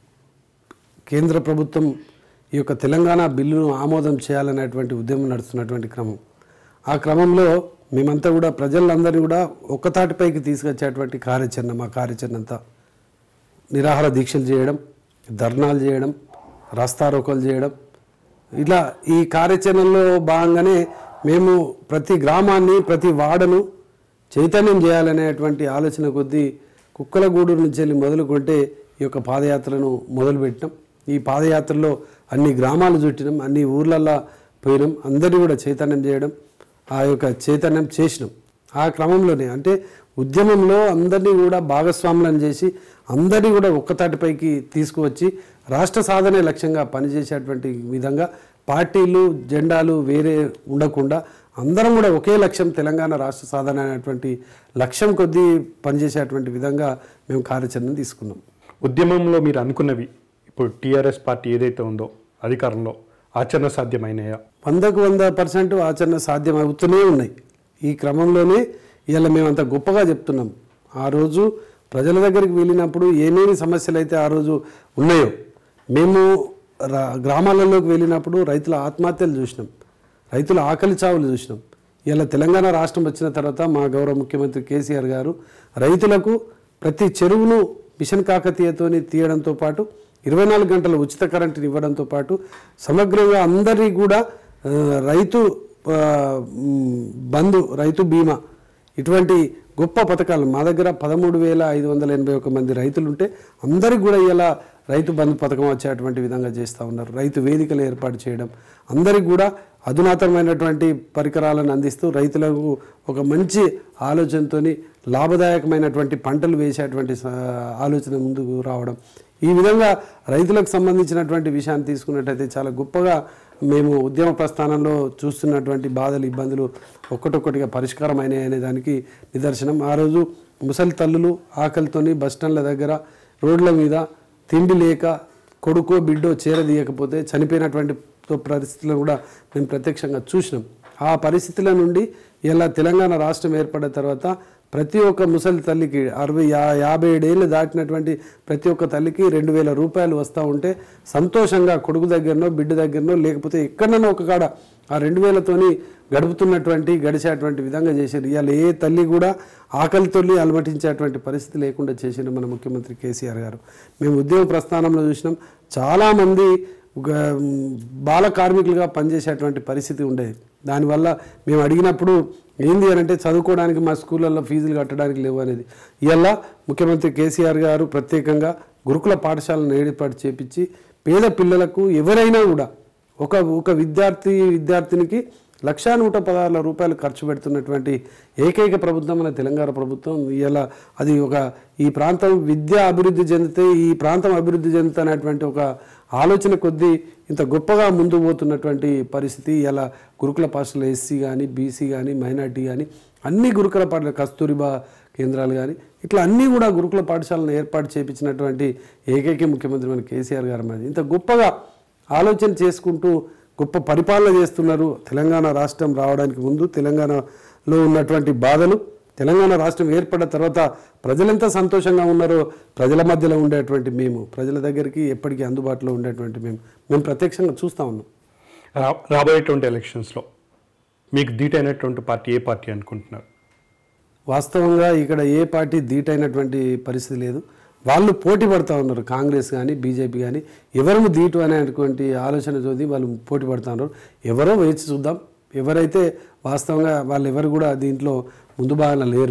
కేంద్ర ప్రభుత్వం ఈ యొక్క తెలంగాణ బిల్లును ఆమోదం చేయాలనేటువంటి ఉద్యమం నడుస్తున్నటువంటి క్రమం ఆ క్రమంలో మేమంతా కూడా ప్రజలందరినీ కూడా ఒక్కతాటిపైకి తీసుకొచ్చేటువంటి కార్యాచరణ మా కార్యాచరణ అంతా నిరాహార దీక్షలు చేయడం ధర్నాలు చేయడం రాస్తారోకలు చేయడం ఇలా ఈ కార్యాచరణలో భాగంగానే మేము ప్రతి గ్రామాన్ని ప్రతి వాడను చైతన్యం చేయాలనేటువంటి ఆలోచన కొద్దీ కుక్కలగూడూరు నుంచి వెళ్ళి మొదలుకుంటే ఈ యొక్క పాదయాత్రను మొదలుపెట్టినాం ఈ పాదయాత్రలో అన్ని గ్రామాలు చుట్టినాం అన్ని ఊర్లల్లో పోయినాం అందరినీ కూడా చైతన్యం చేయడం ఆ యొక్క చైతన్యం చేసినాం ఆ క్రమంలోనే అంటే ఉద్యమంలో అందరినీ కూడా భాగస్వాములను చేసి అందరినీ కూడా ఒక్కతాటిపైకి తీసుకువచ్చి రాష్ట్ర సాధనే లక్ష్యంగా పనిచేసేటువంటి విధంగా పార్టీలు జెండాలు వేరే ఉండకుండా అందరం కూడా ఒకే లక్ష్యం తెలంగాణ రాష్ట్ర సాధన అనేటువంటి లక్ష్యం కొద్దీ పనిచేసేటువంటి విధంగా మేము కార్యాచరణ తీసుకున్నాం ఉద్యమంలో మీరు అనుకున్నవి ఇప్పుడు టీఆర్ఎస్ పార్టీ ఏదైతే ఉందో అధికారంలో ఆచరణ సాధ్యమైనయా వందకు వంద పర్సెంట్ ఆచరణ సాధ్యం అవుతూనే ఉన్నాయి ఈ క్రమంలోనే ఇలా మేము అంత గొప్పగా చెప్తున్నాం ఆ రోజు ప్రజల దగ్గరికి వెళ్ళినప్పుడు ఏమేమి సమస్యలు అయితే ఆ రోజు ఉన్నాయో మేము రా- గ్రామాలలోకి వెళ్ళినప్పుడు రైతుల ఆత్మహత్యలు చూసినాం రైతుల ఆకలి చావులు చూసినాం ఇలా తెలంగాణ రాష్ట్రం వచ్చిన తర్వాత మా గౌరవ ముఖ్యమంత్రి కేసీఆర్ గారు రైతులకు ప్రతి చెరువును మిషన్ కాకతీయతోని తీయడంతో పాటు ఇరవై నాలుగు గంటల ఉచిత కరెంటుని ఇవ్వడంతో పాటు సమగ్రంగా అందరినీ కూడా ఆ, రైతు ఆ, మ్, బంధు రైతు బీమా ఇటువంటి గొప్ప పథకాలు మా దగ్గర పదమూడు వేల ఐదు వందల ఎనభై ఒక మంది రైతులు ఉంటే అందరికి కూడా ఇలా రైతు బంధు పథకం వచ్చేటువంటి విధంగా చేస్తూ ఉన్నారు రైతు వేదికలు ఏర్పాటు చేయడం అందరికి కూడా అధునాతనమైనటువంటి పరికరాలను అందిస్తూ రైతులకు ఒక మంచి ఆలోచనతోని లాభదాయకమైనటువంటి పంటలు వేసేటువంటి స- ఆలోచన ముందుకు రావడం ఈ విధంగా రైతులకు సంబంధించినటువంటి విషయాన్ని తీసుకున్నట్టయితే చాలా గొప్పగా మేము ఉద్యమ ప్రస్థానంలో చూస్తున్నటువంటి బాధలు ఇబ్బందులు ఒక్కటొక్కటిగా పరిష్కారం అయినాయి అనే దానికి నిదర్శనం ఆ రోజు ముసలి తల్లులు ఆకలితోని బస్టాండ్ల దగ్గర రోడ్ల మీద తిండి లేక కొడుకో బిడ్డో చేరదీయకపోతే చనిపోయినటువంటి పరిస్థితులను కూడా మేము ప్రత్యక్షంగా చూసినాం ఆ పరిస్థితుల నుండి ఇలా తెలంగాణ రాష్ట్రం ఏర్పడిన తర్వాత ప్రతి ఒక్క ముసలి తల్లికి అరవై యా యాభై ఏడేళ్ళు దాటినటువంటి ప్రతి ఒక్క తల్లికి రెండు వేల రూపాయలు వస్తూ ఉంటే సంతోషంగా కొడుకు దగ్గరనో బిడ్డ దగ్గరనో లేకపోతే ఎక్కడనో ఒక కాడ ఆ రెండు వేలతోని గడుపుతున్నటువంటి గడిచేటువంటి విధంగా చేశారు ఇవాళ ఏ తల్లి కూడా ఆకలితోని అలమటించేటువంటి పరిస్థితి లేకుండా చేసిన మన ముఖ్యమంత్రి కేసీఆర్ గారు మేము ఉద్యోగ ప్రస్థానంలో చూసినాం చాలామంది ఒక మ్, బాల కార్మికులుగా పనిచేసేటువంటి పరిస్థితి ఉండేది దానివల్ల మేము అడిగినప్పుడు ఏంది అని అంటే చదువుకోవడానికి మా స్కూళ్ళల్లో ఫీజులు కట్టడానికి లేవు అనేది ఇలా ముఖ్యమంత్రి కేసీఆర్ గారు ప్రత్యేకంగా గురుకుల పాఠశాలను ఏర్పాటు చేపించి పేద పిల్లలకు ఎవరైనా కూడా ఒక ఒక విద్యార్థి విద్యార్థినికి లక్షా నూట పదహారుల రూపాయలు ఖర్చు పెడుతున్నటువంటి ఏకైక ప్రభుత్వం మన తెలంగాణ ప్రభుత్వం ఇలా అది ఒక ఈ ప్రాంతం విద్య అభివృద్ధి చెందితే ఈ ప్రాంతం అభివృద్ధి చెందుతున్నటువంటి ఒక ఆలోచన కొద్దీ ఇంత గొప్పగా ముందుకు పోతున్నటువంటి పరిస్థితి ఇలా గురుకుల పాఠశాల ఎస్సీ కానీ బీసీ కానీ మైనార్టీ కానీ అన్ని గురుకుల పాఠశాల కస్తూరిబా కేంద్రాలు కానీ ఇట్లా అన్నీ కూడా గురుకుల పాఠశాలను ఏర్పాటు చేపించినటువంటి ఏకైక ముఖ్యమంత్రి మన కేసీఆర్ గారు మరి ఇంత గొప్పగా ఆలోచన చేసుకుంటూ గొప్ప పరిపాలన చేస్తున్నారు తెలంగాణ రాష్ట్రం రావడానికి ముందు తెలంగాణలో ఉన్నటువంటి బాధలు తెలంగాణ రాష్ట్రం ఏర్పడిన తర్వాత ప్రజలెంత సంతోషంగా ఉన్నారో ప్రజల మధ్యలో ఉండేటువంటి మేము ప్రజల దగ్గరికి ఎప్పటికీ అందుబాటులో ఉండేటువంటి మేము మేము ప్రత్యక్షంగా చూస్తూ ఉన్నాం రా రాబోయేటువంటి ఎలక్షన్స్లో మీకు ధీటైనటువంటి పార్టీ ఏ పార్టీ అనుకుంటున్నారు వాస్తవంగా ఇక్కడ ఏ పార్టీ ధీటైనటువంటి పరిస్థితి లేదు వాళ్ళు పోటీ పడుతూ ఉన్నారు కాంగ్రెస్ కానీ బీజేపీ కానీ ఎవరు ధీటు అనేటువంటి ఆలోచన చోది వాళ్ళు పోటీ పడుతూ ఉన్నారు ఎవరో వేచి చూద్దాం ఎవరైతే వాస్తవంగా వాళ్ళు ఎవరు కూడా దీంట్లో ముందు భాగంలో లేరు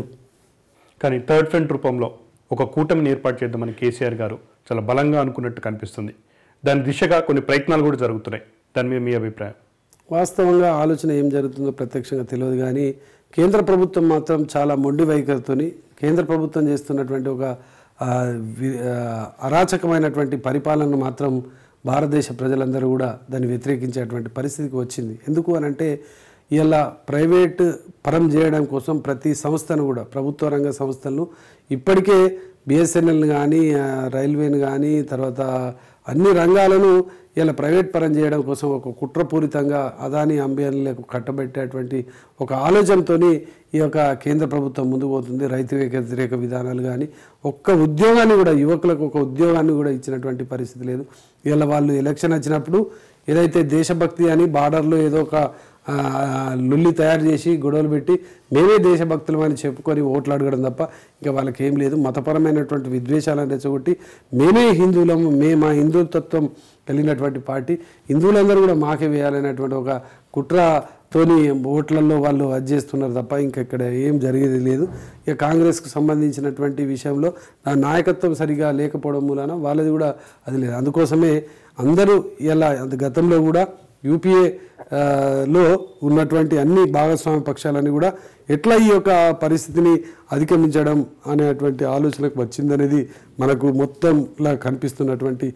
కానీ థర్డ్ ఫ్రంట్ రూపంలో ఒక కూటమిని ఏర్పాటు చేద్దామని కేసీఆర్ గారు చాలా బలంగా అనుకున్నట్టు కనిపిస్తుంది దాని దిశగా కొన్ని ప్రయత్నాలు కూడా జరుగుతున్నాయి దాని మీద మీ అభిప్రాయం వాస్తవంగా ఆలోచన ఏం జరుగుతుందో ప్రత్యక్షంగా తెలియదు కానీ కేంద్ర ప్రభుత్వం మాత్రం చాలా మొండి వైఖరితోని కేంద్ర ప్రభుత్వం చేస్తున్నటువంటి ఒక ఆ, వి- ఆ, అరాచకమైనటువంటి పరిపాలన మాత్రం భారతదేశ ప్రజలందరూ కూడా దాన్ని వ్యతిరేకించేటువంటి పరిస్థితికి వచ్చింది ఎందుకు అని అంటే ఇలా ప్రైవేట్ పరం చేయడం కోసం ప్రతి సంస్థను కూడా ప్రభుత్వ రంగ సంస్థలను ఇప్పటికే బిఎస్ఎన్ఎల్ కానీ రైల్వేని కానీ తర్వాత అన్ని రంగాలను ఇలా ప్రైవేట్ పరం చేయడం కోసం ఒక కుట్రపూరితంగా అదాని అంబియాన్లకు కట్టబెట్టేటువంటి ఒక ఆలోచనతోని ఈ యొక్క కేంద్ర ప్రభుత్వం ముందుకు పోతుంది రైతు వ్యతిరేక విధానాలు కానీ ఒక్క ఉద్యోగాన్ని కూడా యువకులకు ఒక ఉద్యోగాన్ని కూడా ఇచ్చినటువంటి పరిస్థితి లేదు ఇలా వాళ్ళు ఎలక్షన్ వచ్చినప్పుడు ఏదైతే దేశభక్తి అని బార్డర్లో ఏదో ఒక ఆ, లుల్లి తయారు చేసి గొడవలు పెట్టి మేమే దేశభక్తులం అని చెప్పుకొని ఓట్లు అడగడం తప్ప ఇంకా వాళ్ళకి ఏం లేదు మతపరమైనటువంటి విద్వేషాలను రెచ్చగొట్టి మేమే హిందువులము మే మా హిందుత్వం కలిగినటువంటి పార్టీ హిందువులందరూ కూడా మాకే వేయాలనేటువంటి ఒక కుట్రతోని ఓట్లలో వాళ్ళు అది చేస్తున్నారు తప్ప ఇంకా ఇక్కడ ఏం జరిగేది లేదు ఇక కాంగ్రెస్కు సంబంధించినటువంటి విషయంలో నా నాయకత్వం సరిగా లేకపోవడం మూలన వాళ్ళది కూడా అది లేదు అందుకోసమే అందరూ ఇలా గతంలో కూడా యూపీఏ ఆ, లో ఉన్నటువంటి అన్ని భాగస్వామ్య పక్షాలని కూడా ఎట్లా ఈ యొక్క పరిస్థితిని అధిగమించడం అనేటువంటి ఆలోచనకు వచ్చిందనేది మనకు మొత్తంలా కనిపిస్తున్నటువంటి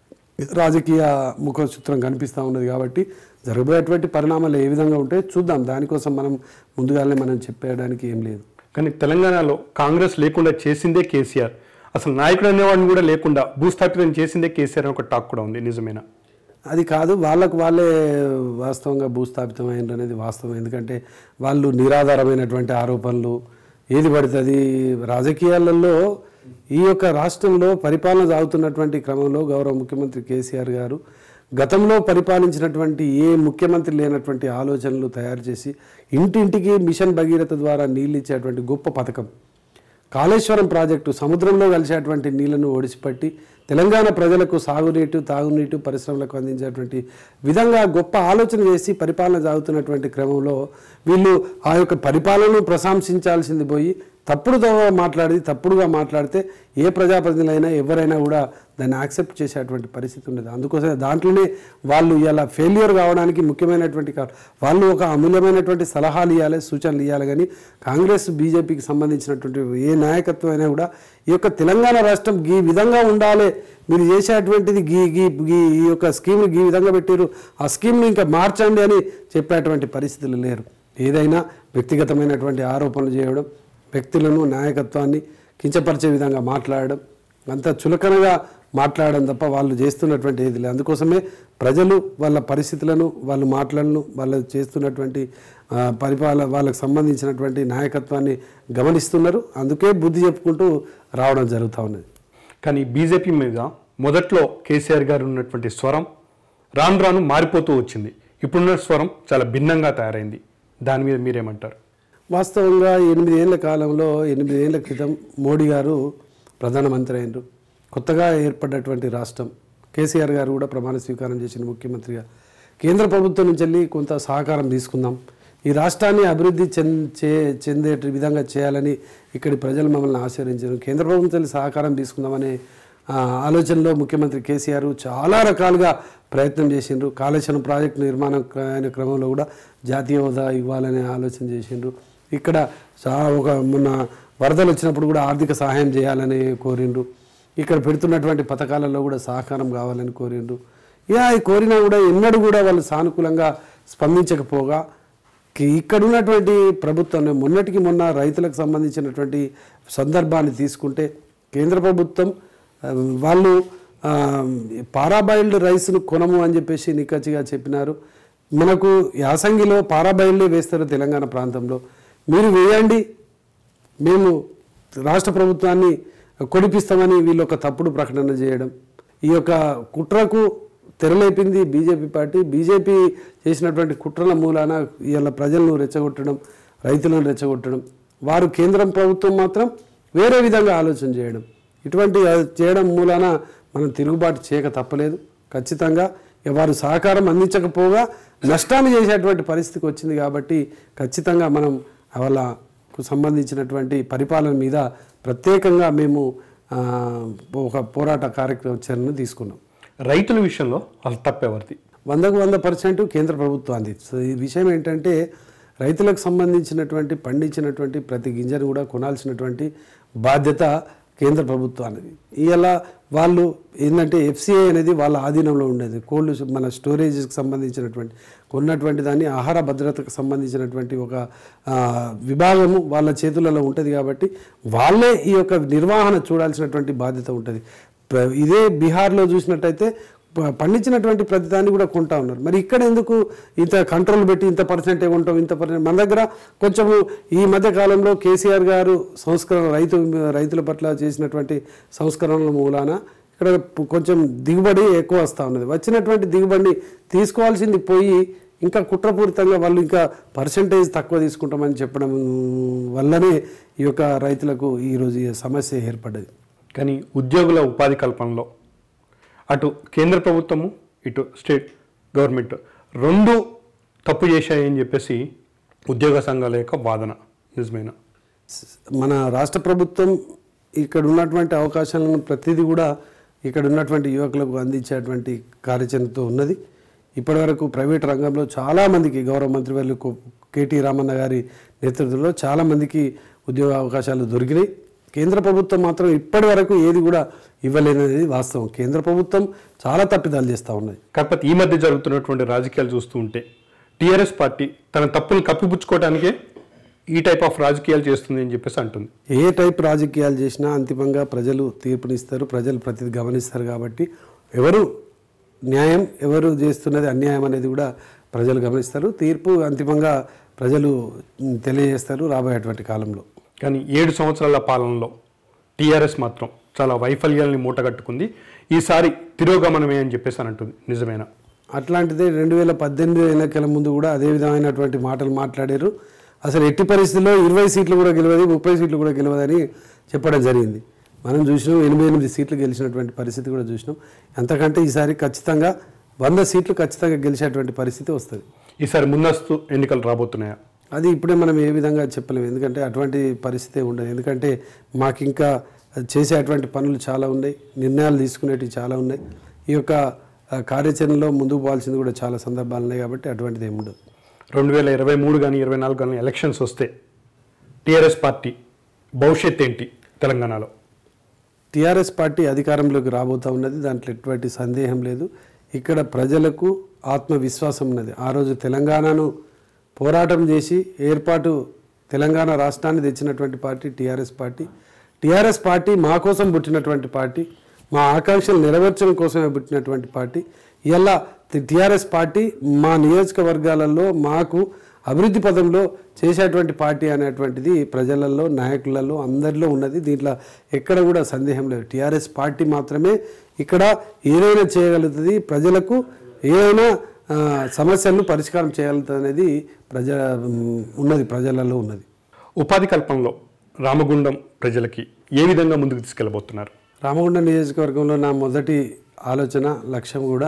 రాజకీయ ముఖ చిత్రం కనిపిస్తూ ఉన్నది కాబట్టి జరగబోయేటువంటి పరిణామాలు ఏ విధంగా ఉంటాయో చూద్దాం దానికోసం మనం ముందుగానే మనం చెప్పేయడానికి ఏం లేదు కానీ తెలంగాణలో కాంగ్రెస్ లేకుండా చేసిందే కేసీఆర్ అసలు నాయకుడు అనేవాడిని కూడా లేకుండా భూస్థాపితం చేసిందే కేసీఆర్ అని ఒక టాక్ కూడా ఉంది నిజమేనా అది కాదు వాళ్ళకు వాళ్ళే వాస్తవంగా భూస్థాపితమైనరు అనేది వాస్తవం ఎందుకంటే వాళ్ళు నిరాధారమైనటువంటి ఆరోపణలు ఏది పడుతుంది రాజకీయాలలో ఈ యొక్క రాష్ట్రంలో పరిపాలన సాగుతున్నటువంటి క్రమంలో గౌరవ ముఖ్యమంత్రి కేసీఆర్ గారు గతంలో పరిపాలించినటువంటి ఏ ముఖ్యమంత్రి లేనటువంటి ఆలోచనలు తయారు చేసి ఇంటింటికి మిషన్ భగీరథ ద్వారా నీళ్ళు ఇచ్చేటువంటి గొప్ప పథకం కాళేశ్వరం ప్రాజెక్టు సముద్రంలో కలిసేటువంటి నీళ్లను ఒడిసిపట్టి తెలంగాణ ప్రజలకు సాగునీటు తాగునీటు పరిశ్రమలకు అందించేటువంటి విధంగా గొప్ప ఆలోచన చేసి పరిపాలన సాగుతున్నటువంటి క్రమంలో వీళ్ళు ఆ యొక్క పరిపాలనను ప్రశంసించాల్సింది పోయి తప్పుడుతో మాట్లాడి తప్పుడుగా మాట్లాడితే ఏ ప్రజాప్రతినిధులైనా ఎవరైనా కూడా దాన్ని యాక్సెప్ట్ చేసేటువంటి పరిస్థితి ఉండదు అందుకోసమే దాంట్లోనే వాళ్ళు ఇలా ఫెయిల్యూర్ కావడానికి ముఖ్యమైనటువంటి కారణం వాళ్ళు ఒక అమూల్యమైనటువంటి సలహాలు ఇవ్వాలి సూచనలు ఇవ్వాలి కానీ కాంగ్రెస్ బీజేపీకి సంబంధించినటువంటి ఏ నాయకత్వం అయినా కూడా ఈ యొక్క తెలంగాణ రాష్ట్రం ఈ విధంగా ఉండాలి మీరు చేసేటువంటిది గీ గీ గీ ఈ యొక్క స్కీమ్ని ఈ విధంగా పెట్టారు ఆ స్కీమ్ని ఇంకా మార్చండి అని చెప్పేటువంటి పరిస్థితులు లేరు ఏదైనా వ్యక్తిగతమైనటువంటి ఆరోపణలు చేయడం వ్యక్తులను నాయకత్వాన్ని కించపరిచే విధంగా మాట్లాడడం అంత చులకనగా మాట్లాడడం తప్ప వాళ్ళు చేస్తున్నటువంటి ఏది లేదు అందుకోసమే ప్రజలు వాళ్ళ పరిస్థితులను వాళ్ళ మాటలను వాళ్ళు చేస్తున్నటువంటి ఆ, పరిపాలన వాళ్ళకు సంబంధించినటువంటి నాయకత్వాన్ని గమనిస్తున్నారు అందుకే బుద్ధి చెప్పుకుంటూ రావడం జరుగుతూ ఉన్నది కానీ బీజేపీ మీద మొదట్లో కేసీఆర్ గారు ఉన్నటువంటి స్వరం రాను రాను మారిపోతూ వచ్చింది ఇప్పుడున్న స్వరం చాలా భిన్నంగా తయారైంది దాని మీద మీరేమంటారు వాస్తవంగా ఎనిమిది ఏళ్ల కాలంలో ఎనిమిది ఏళ్ల క్రితం మోడీ గారు ప్రధానమంత్రి అయినారు కొత్తగా ఏర్పడ్డటువంటి రాష్ట్రం కేసీఆర్ గారు కూడా ప్రమాణ స్వీకారం చేసిన ముఖ్యమంత్రిగా కేంద్ర ప్రభుత్వం నుంచి వెళ్ళి కొంత సహకారం తీసుకుందాం ఈ రాష్ట్రాన్ని అభివృద్ధి చెంద చే చెందే విధంగా చేయాలని ఇక్కడి ప్రజలు మమ్మల్ని ఆశీర్వదించారు కేంద్ర ప్రభుత్వం నుంచి వెళ్ళి సహకారం తీసుకుందామనే ఆ, ఆలోచనలో ముఖ్యమంత్రి కేసీఆర్ చాలా రకాలుగా ప్రయత్నం చేసిండ్రు కాళేశ్వరం ప్రాజెక్టు నిర్మాణం క- అయిన క్రమంలో కూడా జాతీయ హోదా ఇవ్వాలనే ఆలోచన చేసిండ్రు ఇక్కడ చా ఒక మొన్న వరదలు వచ్చినప్పుడు కూడా ఆర్థిక సహాయం చేయాలని కోరిండ్రు ఇక్కడ పెడుతున్నటువంటి పథకాలలో కూడా సహకారం కావాలని కోరిండ్రు ఇక అవి కోరినా కూడా ఎన్నడూ కూడా వాళ్ళు సానుకూలంగా స్పందించకపోగా కి- ఇక్కడ ఉన్నటువంటి ప్రభుత్వం మొన్నటికి మొన్న రైతులకు సంబంధించినటువంటి సందర్భాన్ని తీసుకుంటే కేంద్ర ప్రభుత్వం ఆ, వాళ్ళు ఆ, పారాబాయిల్డ్ రైస్ను కొనము అని చెప్పేసి నిక్కచ్చిగా చెప్పినారు మనకు యాసంగిలో పారాబాయిల్డే వేస్తారు తెలంగాణ ప్రాంతంలో మీరు వేయండి మేము రాష్ట్ర ప్రభుత్వాన్ని కొడిపిస్తామని వీళ్ళు ఒక తప్పుడు ప్రకటన చేయడం ఈ యొక్క కుట్రకు తెరలేపింది బీజేపీ పార్టీ బీజేపీ చేసినటువంటి కుట్రల మూలాన ఇవాళ ప్రజలను రెచ్చగొట్టడం రైతులను రెచ్చగొట్టడం వారు కేంద్రం ప్రభుత్వం మాత్రం వేరే విధంగా ఆలోచన చేయడం ఇటువంటి ఆ, చేయడం మూలాన మనం తిరుగుబాటు చేయక తప్పలేదు ఖచ్చితంగా ఇక వారు సహకారం అందించకపోగా నష్టాన్ని చేసేటువంటి పరిస్థితికి వచ్చింది కాబట్టి ఖచ్చితంగా మనం వాళ్ళకు సంబంధించినటువంటి పరిపాలన మీద ప్రత్యేకంగా మేము ఆ, ఒక పోరాట కార్యక్రమం తీసుకున్నాం రైతుల విషయంలో అసలు తప్పెవరిది వందకు వంద పర్సెంట్ కేంద్ర ప్రభుత్వాన్ని సో ఈ విషయం ఏంటంటే రైతులకు సంబంధించినటువంటి పండించినటువంటి ప్రతి గింజను కూడా కొనాల్సినటువంటి బాధ్యత కేంద్ర ప్రభుత్వానికి ఇవాళ వాళ్ళు ఏంటంటే ఎఫ్సిఐ అనేది వాళ్ళ ఆధీనంలో ఉండేది కోల్డ్ మన స్టోరేజ్కి సంబంధించినటువంటి కొన్నటువంటి దాన్ని ఆహార భద్రతకు సంబంధించినటువంటి ఒక ఆ, విభాగము వాళ్ళ చేతులలో ఉంటుంది కాబట్టి వాళ్ళే ఈ యొక్క నిర్వహణ చూడాల్సినటువంటి బాధ్యత ఉంటుంది ప్ర- ఇదే బీహార్లో చూసినట్టయితే ప- పండించినటువంటి ప్రతి దాన్ని కూడా కొంటా ఉన్నారు మరి ఇక్కడ ఎందుకు ఇంత కంట్రోల్ పెట్టి ఇంత పర్సెంటే కొంటాం ఇంత పర్సెంట్ మన దగ్గర కొంచెం ఈ మధ్య కాలంలో కేసీఆర్ గారు సంస్కరణ రైతు రైతుల పట్ల చేసినటువంటి సంస్కరణల మూలాన ఇక్కడ పు- కొంచెం దిగుబడి ఎక్కువ వస్తూ ఉన్నది వచ్చినటువంటి దిగుబడిని తీసుకోవాల్సింది పోయి ఇంకా కుట్రపూరితంగా వాళ్ళు ఇంకా పర్సంటేజ్ తక్కువ తీసుకుంటామని చెప్పడం వల్లనే ఈ యొక్క రైతులకు ఈరోజు ఈ సమస్య ఏర్పడ్డది కానీ ఉద్యోగుల ఉపాధి కల్పనలో అటు కేంద్ర ప్రభుత్వము ఇటు స్టేట్ గవర్నమెంట్ రెండు తప్పు చేశాయని చెప్పేసి ఉద్యోగ సంఘాల యొక్క వాదన నిజమేనా మన రాష్ట్ర ప్రభుత్వం ఇక్కడ ఉన్నటువంటి అవకాశాలను ప్రతిదీ కూడా ఇక్కడ ఉన్నటువంటి యువకులకు అందించేటువంటి కార్యాచరణతో ఉన్నది ఇప్పటివరకు ప్రైవేట్ రంగంలో చాలామందికి గౌరవ మంత్రివర్యులు కు- కేటీ రామన్న గారి నేతృత్వంలో చాలామందికి ఉద్యోగ అవకాశాలు దొరికినాయి కేంద్ర ప్రభుత్వం మాత్రం ఇప్పటి వరకు ఏది కూడా ఇవ్వలేనది వాస్తవం కేంద్ర ప్రభుత్వం చాలా తప్పిదాలు చేస్తూ ఉన్నది కాకపోతే ఈ మధ్య జరుగుతున్నటువంటి రాజకీయాలు చూస్తూ ఉంటే టీఆర్ఎస్ పార్టీ తన తప్పులు కప్పిపుచ్చుకోవడానికే ఈ టైప్ ఆఫ్ రాజకీయాలు చేస్తుంది అని చెప్పేసి అంటుంది ఏ టైప్ రాజకీయాలు చేసినా అంతిమంగా ప్రజలు తీర్పునిస్తారు ప్రజలు ప్రతిది గమనిస్తారు కాబట్టి ఎవరు న్యాయం ఎవరు చేస్తున్నది అన్యాయం అనేది కూడా ప్రజలు గమనిస్తారు తీర్పు అంతిమంగా ప్రజలు ఉమ్, తెలియజేస్తారు రాబోయేటువంటి కాలంలో కానీ ఏడు సంవత్సరాల పాలనలో టీఆర్ఎస్ మాత్రం చాలా వైఫల్యాల్ని మూటగట్టుకుంది ఈసారి తిరోగమనమే అని చెప్పేసి అని అంటుంది నిజమేనా అట్లాంటిదే రెండు వేల పద్దెనిమిది ఎన్నికల ముందు కూడా అదే విధమైనటువంటి మాటలు మాట్లాడారు అసలు ఎట్టి పరిస్థితుల్లో ఇరవై సీట్లు కూడా గెలవదు ముప్పై సీట్లు కూడా గెలవదని చెప్పడం జరిగింది మనం చూసినాం ఎనభై ఎనిమిది సీట్లు గెలిచినటువంటి పరిస్థితి కూడా చూసినాం అంతకంటే ఈసారి ఖచ్చితంగా వంద సీట్లు ఖచ్చితంగా గెలిచేటువంటి పరిస్థితి వస్తుంది ఈసారి ముందస్తు ఎన్నికలు రాబోతున్నాయా అది ఇప్పుడే మనం ఏ విధంగా చెప్పలేము ఎందుకంటే అటువంటి పరిస్థితి ఉండదు ఎందుకంటే మాకు ఇంకా చేసేటువంటి పనులు చాలా ఉన్నాయి నిర్ణయాలు తీసుకునేటివి చాలా ఉన్నాయి ఈ యొక్క ఆ, కార్యాచరణలో ముందుకు పోవాల్సింది కూడా చాలా సందర్భాలు ఉన్నాయి కాబట్టి అటువంటిది ఏమి ఉండదు రెండు వేల ఇరవై మూడు కానీ ఇరవై నాలుగు కానీ ఎలక్షన్స్ వస్తే టీఆర్ఎస్ పార్టీ భవిష్యత్ ఏంటి తెలంగాణలో టీఆర్ఎస్ పార్టీ అధికారంలోకి రాబోతా ఉన్నది దాంట్లో ఎటువంటి సందేహం లేదు ఇక్కడ ప్రజలకు ఆత్మవిశ్వాసం ఉన్నది ఆ రోజు తెలంగాణను పోరాటం చేసి ఏర్పాటు తెలంగాణ రాష్ట్రాన్ని తెచ్చినటువంటి party TRS party TRS party మా కోసం పుట్టినటువంటి పార్టీ మా ఆకాంక్షలు నెరవేర్చడం కోసమే పుట్టినటువంటి పార్టీ ఇలా టీఆర్ఎస్ పార్టీ మా నియోజకవర్గాలలో మాకు అభివృద్ధి పదంలో చేసేటువంటి పార్టీ అనేటువంటిది ప్రజలలో నాయకులలో అందరిలో ఉన్నది దీంట్లో ఎక్కడ కూడా సందేహం లేదు టీఆర్ఎస్ పార్టీ మాత్రమే ఇక్కడ ఏదైనా చేయగలుగుతుంది ప్రజలకు ఏదైనా ఆ, సమస్యలను పరిష్కారం చేయగలుగుతుంది అనేది ప్రజ ఉమ్, ఉన్నది ప్రజలలో ఉన్నది ఉపాధి కల్పనలో రామగుండం ప్రజలకి ఏ విధంగా ముందుకు తీసుకెళ్ళబోతున్నారు రామగుండం నియోజకవర్గంలో నా మొదటి ఆలోచన లక్ష్యం కూడా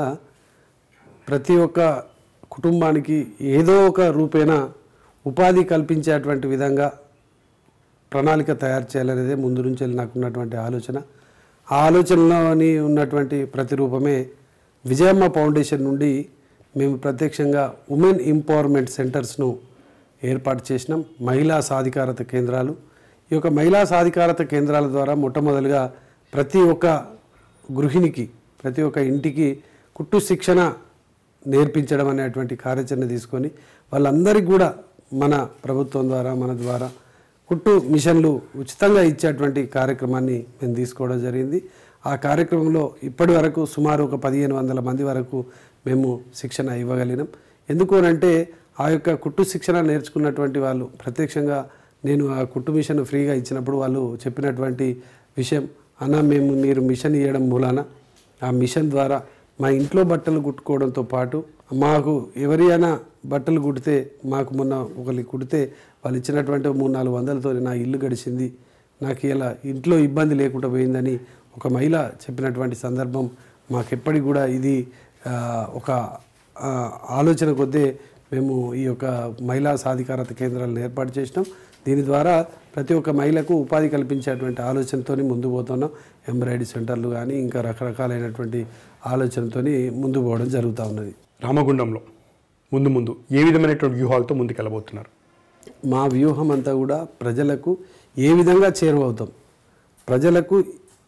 ప్రతి ఒక్క కుటుంబానికి ఏదో ఒక రూపేణ ఉపాధి కల్పించేటువంటి విధంగా ప్రణాళిక తయారు చేయాలనేదే ముందు నుంచి నాకున్నటువంటి ఆలోచన ఆ ఆలోచనలోని ఉన్నటువంటి ప్రతిరూపమే విజయమ్మ ఫౌండేషన్ నుండి మేము ప్రత్యక్షంగా ఉమెన్ ఎంపవర్మెంట్ సెంటర్స్ను ఏర్పాటు చేసినాం మహిళా సాధికారత కేంద్రాలు ఈ యొక్క మహిళా సాధికారత కేంద్రాల ద్వారా మొట్టమొదలుగా ప్రతి ఒక్క గృహిణికి ప్రతి ఒక్క ఇంటికి కుట్టు శిక్షణ నేర్పించడం అనేటువంటి కార్యాచరణ తీసుకొని వాళ్ళందరికీ కూడా మన ప్రభుత్వం ద్వారా మన ద్వారా కుట్టు మిషన్లు ఉచితంగా ఇచ్చేటువంటి కార్యక్రమాన్ని మేము తీసుకోవడం జరిగింది ఆ కార్యక్రమంలో ఇప్పటి వరకు సుమారు ఒక పదిహేను వందల మంది వరకు మేము శిక్షణ ఇవ్వగలిగినాం ఎందుకు అంటే ఆ యొక్క కుట్టు శిక్షణ నేర్చుకున్నటువంటి వాళ్ళు ప్రత్యక్షంగా నేను ఆ కుట్టు మిషన్ ఫ్రీగా ఇచ్చినప్పుడు వాళ్ళు చెప్పినటువంటి విషయం అన్న మేము మీరు మిషన్ ఇవ్వడం మూలాన ఆ మిషన్ ద్వారా మా ఇంట్లో బట్టలు కుట్టుకోవడంతో పాటు మాకు ఎవరైనా బట్టలు కుడితే మాకు మొన్న ఒకరికి కుడితే వాళ్ళు ఇచ్చినటువంటి మూడు నాలుగు వందలతో నా ఇల్లు గడిచింది నాకు ఇలా ఇంట్లో ఇబ్బంది లేకుండా పోయిందని ఒక మహిళ చెప్పినటువంటి సందర్భం మాకు ఎప్పటికి కూడా ఇది ఆ, ఒక ఆ, ఆలోచన కొద్దే మేము ఈ యొక్క మహిళా సాధికారత కేంద్రాలను ఏర్పాటు చేసినాం దీని ద్వారా ప్రతి ఒక్క మహిళకు ఉపాధి కల్పించేటువంటి ఆలోచనతో ముందు పోతున్నాం ఎంబ్రాయిడరీ సెంటర్లు కానీ ఇంకా రకరకాలైనటువంటి ఆలోచనతో ముందు పోవడం జరుగుతూ ఉన్నది రామగుండంలో ముందు ముందు ఏ విధమైనటువంటి వ్యూహాలతో ముందుకెళ్ళబోతున్నారు మా వ్యూహం అంతా కూడా ప్రజలకు ఏ విధంగా చేరువవుతాం ప్రజలకు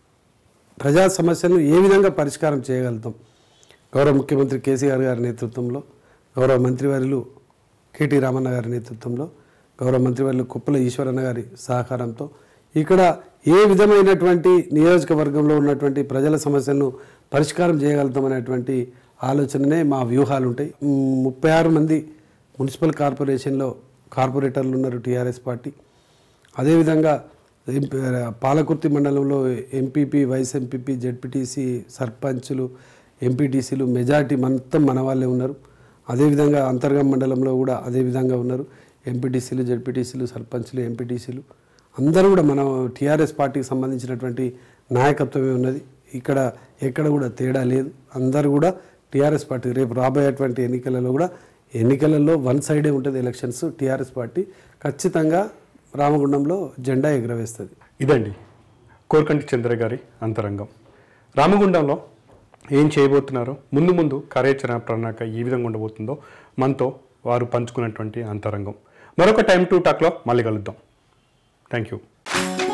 ప్రజా సమస్యలను ఏ విధంగా పరిష్కారం చేయగలుగుతాం గౌరవ ముఖ్యమంత్రి కేసీఆర్ గారి నేతృత్వంలో గౌరవ మంత్రివర్యులు కేటీ రామన్న గారి నేతృత్వంలో గౌరవ మంత్రివర్యులు కుప్పల ఈశ్వరన్న గారి సహకారంతో ఇక్కడ ఏ విధమైనటువంటి నియోజకవర్గంలో ఉన్నటువంటి ప్రజల సమస్యలను పరిష్కారం చేయగలుగుతామనేటువంటి ఆలోచననే మా వ్యూహాలు ఉంటాయి మ్, ముప్పై ఆరు మంది మున్సిపల్ కార్పొరేషన్లో కార్పొరేటర్లు ఉన్నారు టీఆర్ఎస్ పార్టీ అదేవిధంగా ఎంపీ- పాలకుర్తి మండలంలో ఎంపీపీ వైస్ ఎంపీపీ జెడ్పీటీసీ సర్పంచులు ఎంపీటీసీలు మెజార్టీ మొత్తం మన వాళ్ళే ఉన్నారు అదేవిధంగా అంతర్గం మండలంలో కూడా అదే విధంగా ఉన్నారు ఎంపీటీసీలు జెడ్పీటీసీలు సర్పంచ్లు ఎంపీటీసీలు అందరూ కూడా మన టీఆర్ఎస్ పార్టీకి సంబంధించినటువంటి నాయకత్వమే ఉన్నది ఇక్కడ ఎక్కడ కూడా తేడా లేదు అందరూ కూడా టీఆర్ఎస్ పార్టీ రేపు రాబోయేటువంటి ఎన్నికలలో కూడా ఎన్నికలలో వన్ సైడే ఉంటుంది ఎలక్షన్స్ టీఆర్ఎస్ పార్టీ ఖచ్చితంగా రామగుండంలో జెండా ఎగురవేస్తుంది ఇదండి కోరకంటి చంద్ర గారి అంతరంగం రామగుండంలో ఏం చేయబోతున్నారో ముందు ముందు కార్యాచరణ ప్రణాళిక ఏ విధంగా ఉండబోతుందో మనతో వారు పంచుకున్నటువంటి అంతరంగం మరొక టైం టు టాక్లో మళ్ళీ కలుద్దాం థ్యాంక్ యూ